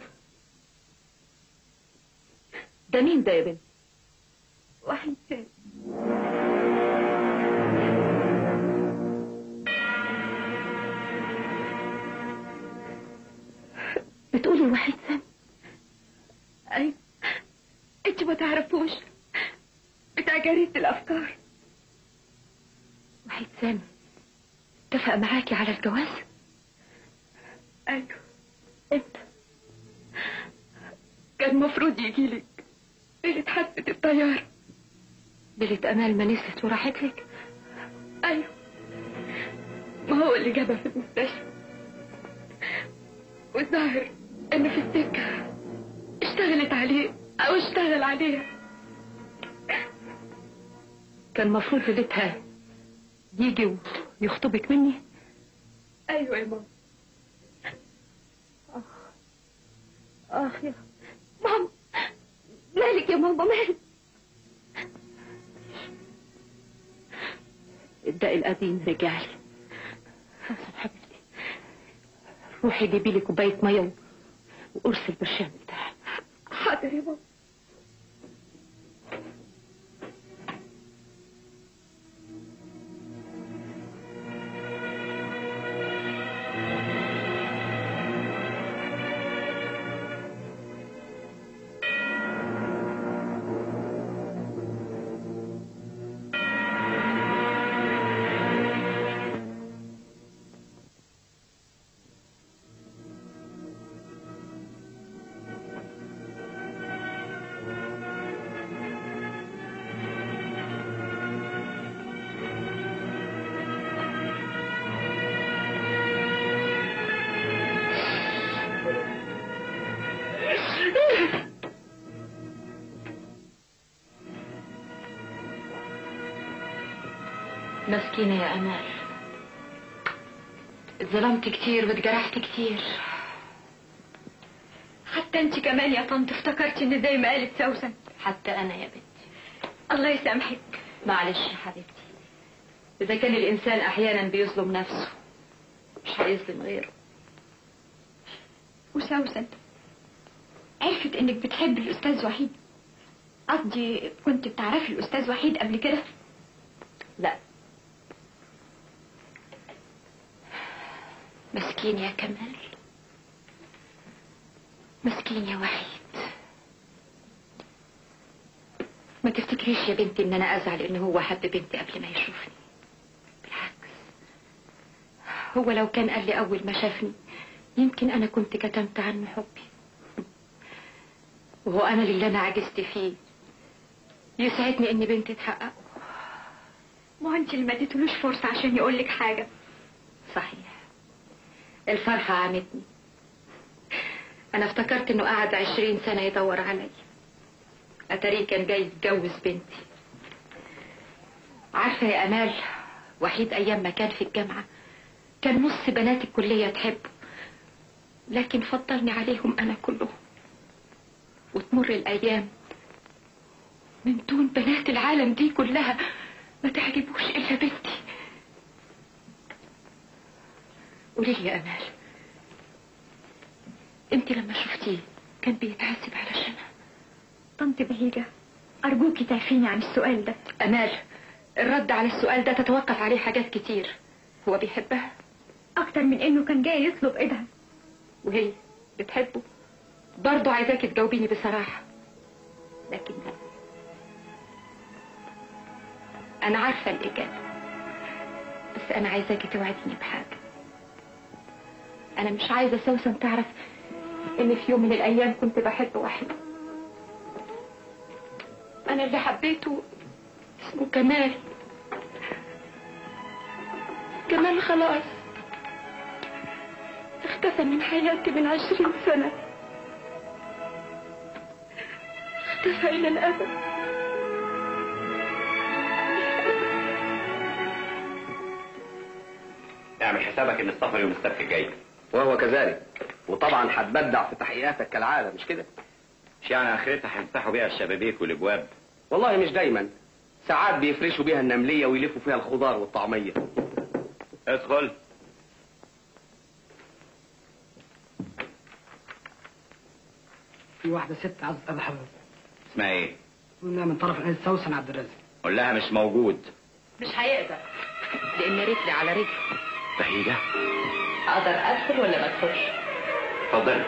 ده مين ده يا بنت واحد تاني بتقولي واحد سنة ايوه انت ما تعرفوش بتاع جريدة الافكار واحد سنة اتفق معاكي على الجواز ايوه انت كان المفروض يجي لك ليلة حادثة الطيارة ليلة امال ما نسيت وراحت لك ايوه ما هو اللي جابها في المستشفى والظاهر انه في السكة اشتغلت عليه او اشتغل عليها كان المفروض ليلتها يجي ويخطبك مني ايوه يا ماما اخ اخ يا ماما مالك يا ماما مالك الداء القديم رجع لي حسن حبيبتي روحي جيبي لي كوبايه ميه وقرص البرشام بتاعي حاضر يا ماما مسكينة يا أمال اتظلمت كتير واتجرحت كتير حتى انت كمان يا طنط افتكرتي ان زي ما قالت سوسن حتى أنا يا بنتي الله يسامحك معلش يا حبيبتي إذا كان الإنسان أحيانا بيظلم نفسه مش هيظلم غيره وسوسن عرفت انك بتحب الاستاذ وحيد قصدي كنت بتعرفي الاستاذ وحيد قبل كده لا مسكين يا كمال مسكين يا وحيد ما تفتكريش يا بنتي ان انا ازعل ان هو حب بنتي قبل ما يشوفني بالعكس هو لو كان قال لي اول ما شافني يمكن انا كنت كتمت عنه حبي وهو انا اللي انا عجزت فيه يسعدني ان بنتي تحقق ما انت اللي ما اديتلوش فرصه عشان يقول لك حاجه صحيح الفرحة عمتني أنا افتكرت إنه قعد عشرين سنة يدور علي أتاريه كان جاي يتجوز بنتي عارفة يا أمال وحيد أيام ما كان في الجامعة كان نص بنات الكلية تحبه لكن فضلني عليهم أنا كلهم وتمر الأيام من دون بنات العالم دي كلها ما تعجبوش إلا بنتي قولي لي يا امال انت لما شفتيه كان بيتعذب علشانها طنط بهيجة أرجوكي تعفيني عن السؤال ده امال الرد على السؤال ده تتوقف عليه حاجات كتير هو بيحبها أكتر من إنه كان جاي يطلب إيدها وهي بتحبه برضه عايزاكي تجاوبيني بصراحة لكن لا أنا عارفة الإجابة بس أنا عايزاكي توعديني بحاجة أنا مش عايزة سوسن تعرف إن في يوم من الأيام كنت بحب واحد أنا اللي حبيته اسمه كمال كمال خلاص اختفى من حياتي من عشرين سنة اختفى إلى الأبد اعمل حسابك ان السفر يوم السبت الجاي وهو كذلك وطبعا هتبدع في تحقيقاتك كالعادة مش كده مش يعني اخرتها هيفتحوا بيها الشبابيك والابواب والله مش دايما ساعات بيفرشوا بيها النملية ويلفوا فيها الخضار والطعمية ادخل في واحدة ست عايزة تقابل حضرتك اسمها ايه قلنا من طرف الأنس سوسن عبد الرازق قول لها مش موجود مش هيقدر لأن رجلي على رجلي بهيجة أقدر أدخل ولا ما أدخلش اتفضلي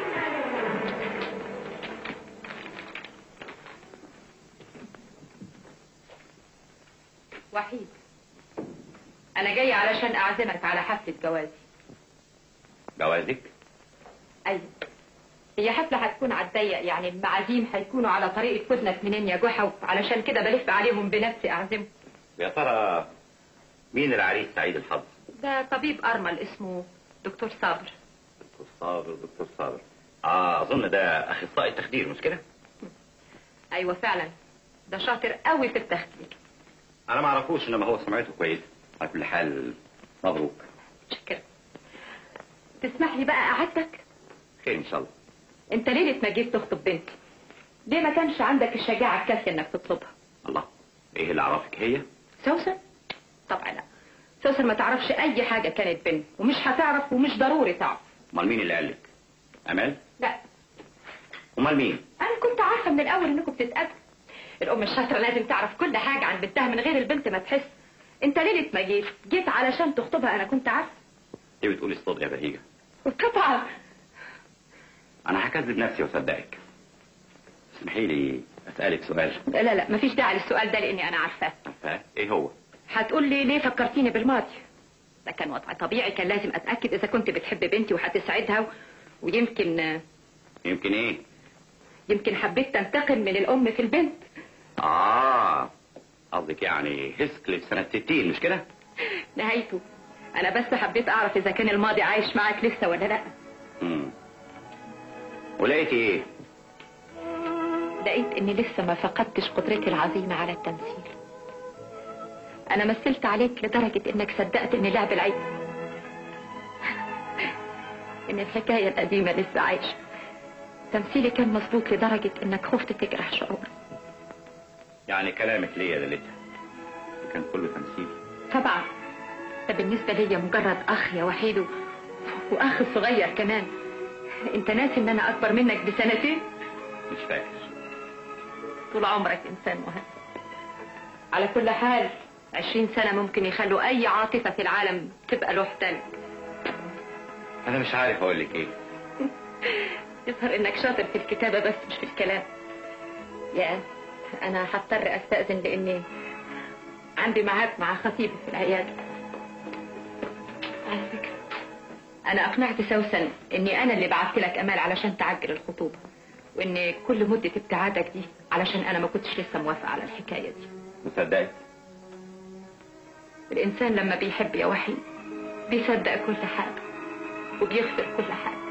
وحيد أنا جاية علشان أعزمك على حفلة جوازي جوازك أيوة هي حفلة هتكون على الضيق يعني المعازيم هيكونوا على طريقة ودنك منين يا جحا علشان كده بلف عليهم بنفسي أعزمهم يا ترى مين العريس سعيد الحظ ده طبيب أرمل اسمه دكتور صابر دكتور صابر دكتور صابر اه اظن ده اخصائي التخدير مش كده أيوة فعلا ده شاطر قوي في التخدير انا ما اعرفوش انما هو سمعته كويسه على كل حال مبروك شكرا تسمح لي بقى قعدتك خير ان شاء الله انت ليلة ما جيت تخطب بنتي ليه ما كانش عندك الشجاعة الكافية انك تطلبها الله ايه اللي اعرفك هي سوسن طبعا لا سوسن ما تعرفش اي حاجة كانت بينا ومش هتعرف ومش ضروري تعرف امال مين اللي قال لك امال لا امال مين انا كنت عارفة من الاول انكم بتتقابلوا الام الشاطرة لازم تعرف كل حاجة عن بنتها من غير البنت ما تحس انت ليلة ما جيت جيت علشان تخطبها انا كنت عارفة ايه بتقولي الصدق يا بهيجه طبعا انا هكذب نفسي واصدقك اسمحي لي اسالك سؤال لا لا لا مفيش داعي للسؤال ده لاني انا عارفاه عارفاه ايه هو هتقول لي ليه فكرتيني بالماضي ده كان وضع طبيعي كان لازم اتاكد اذا كنت بتحب بنتي وهتسعدها و... ويمكن يمكن ايه يمكن حبيت تنتقم من الام في البنت اه قصدك يعني هيسكليف سنه 60 مش كده نهايته انا بس حبيت اعرف اذا كان الماضي عايش معك لسه ولا لا امم ولقيتي ايه لقيت اني لسه ما فقدتش قدرتي العظيمه على التمثيل انا مثلت عليك لدرجه انك صدقت ان لعب العيب ان الحكايه القديمه لسه عايشه تمثيلي كان مظبوط لدرجه انك خفت تجرح شعوري يعني كلامك ليا دلتها كان كله تمثيل طبعا ده بالنسبه ليا مجرد اخ يا وحيد و- واخ صغير كمان انت ناسي ان انا اكبر منك بسنتين مش فاكر طول عمرك انسان مهم على كل حال عشرين سنة ممكن يخلوا أي عاطفة في العالم تبقى له تلج انا مش عارف اقول لك ايه يظهر إنك شاطر في الكتابة بس مش في الكلام يا أنا هضطر أستأذن لأني عندي ميعاد مع خطيبي في العيادة على فكرة أنا أقنعت سوسن إني أنا اللي بعت لك أمال علشان تعجل الخطوبة وإن كل مدة ابتعادك دي علشان أنا ما كنتش لسه موافقة على الحكاية دي مصدقك الإنسان لما بيحب يا وحيد بيصدق كل حاجة وبيغفر كل حاجة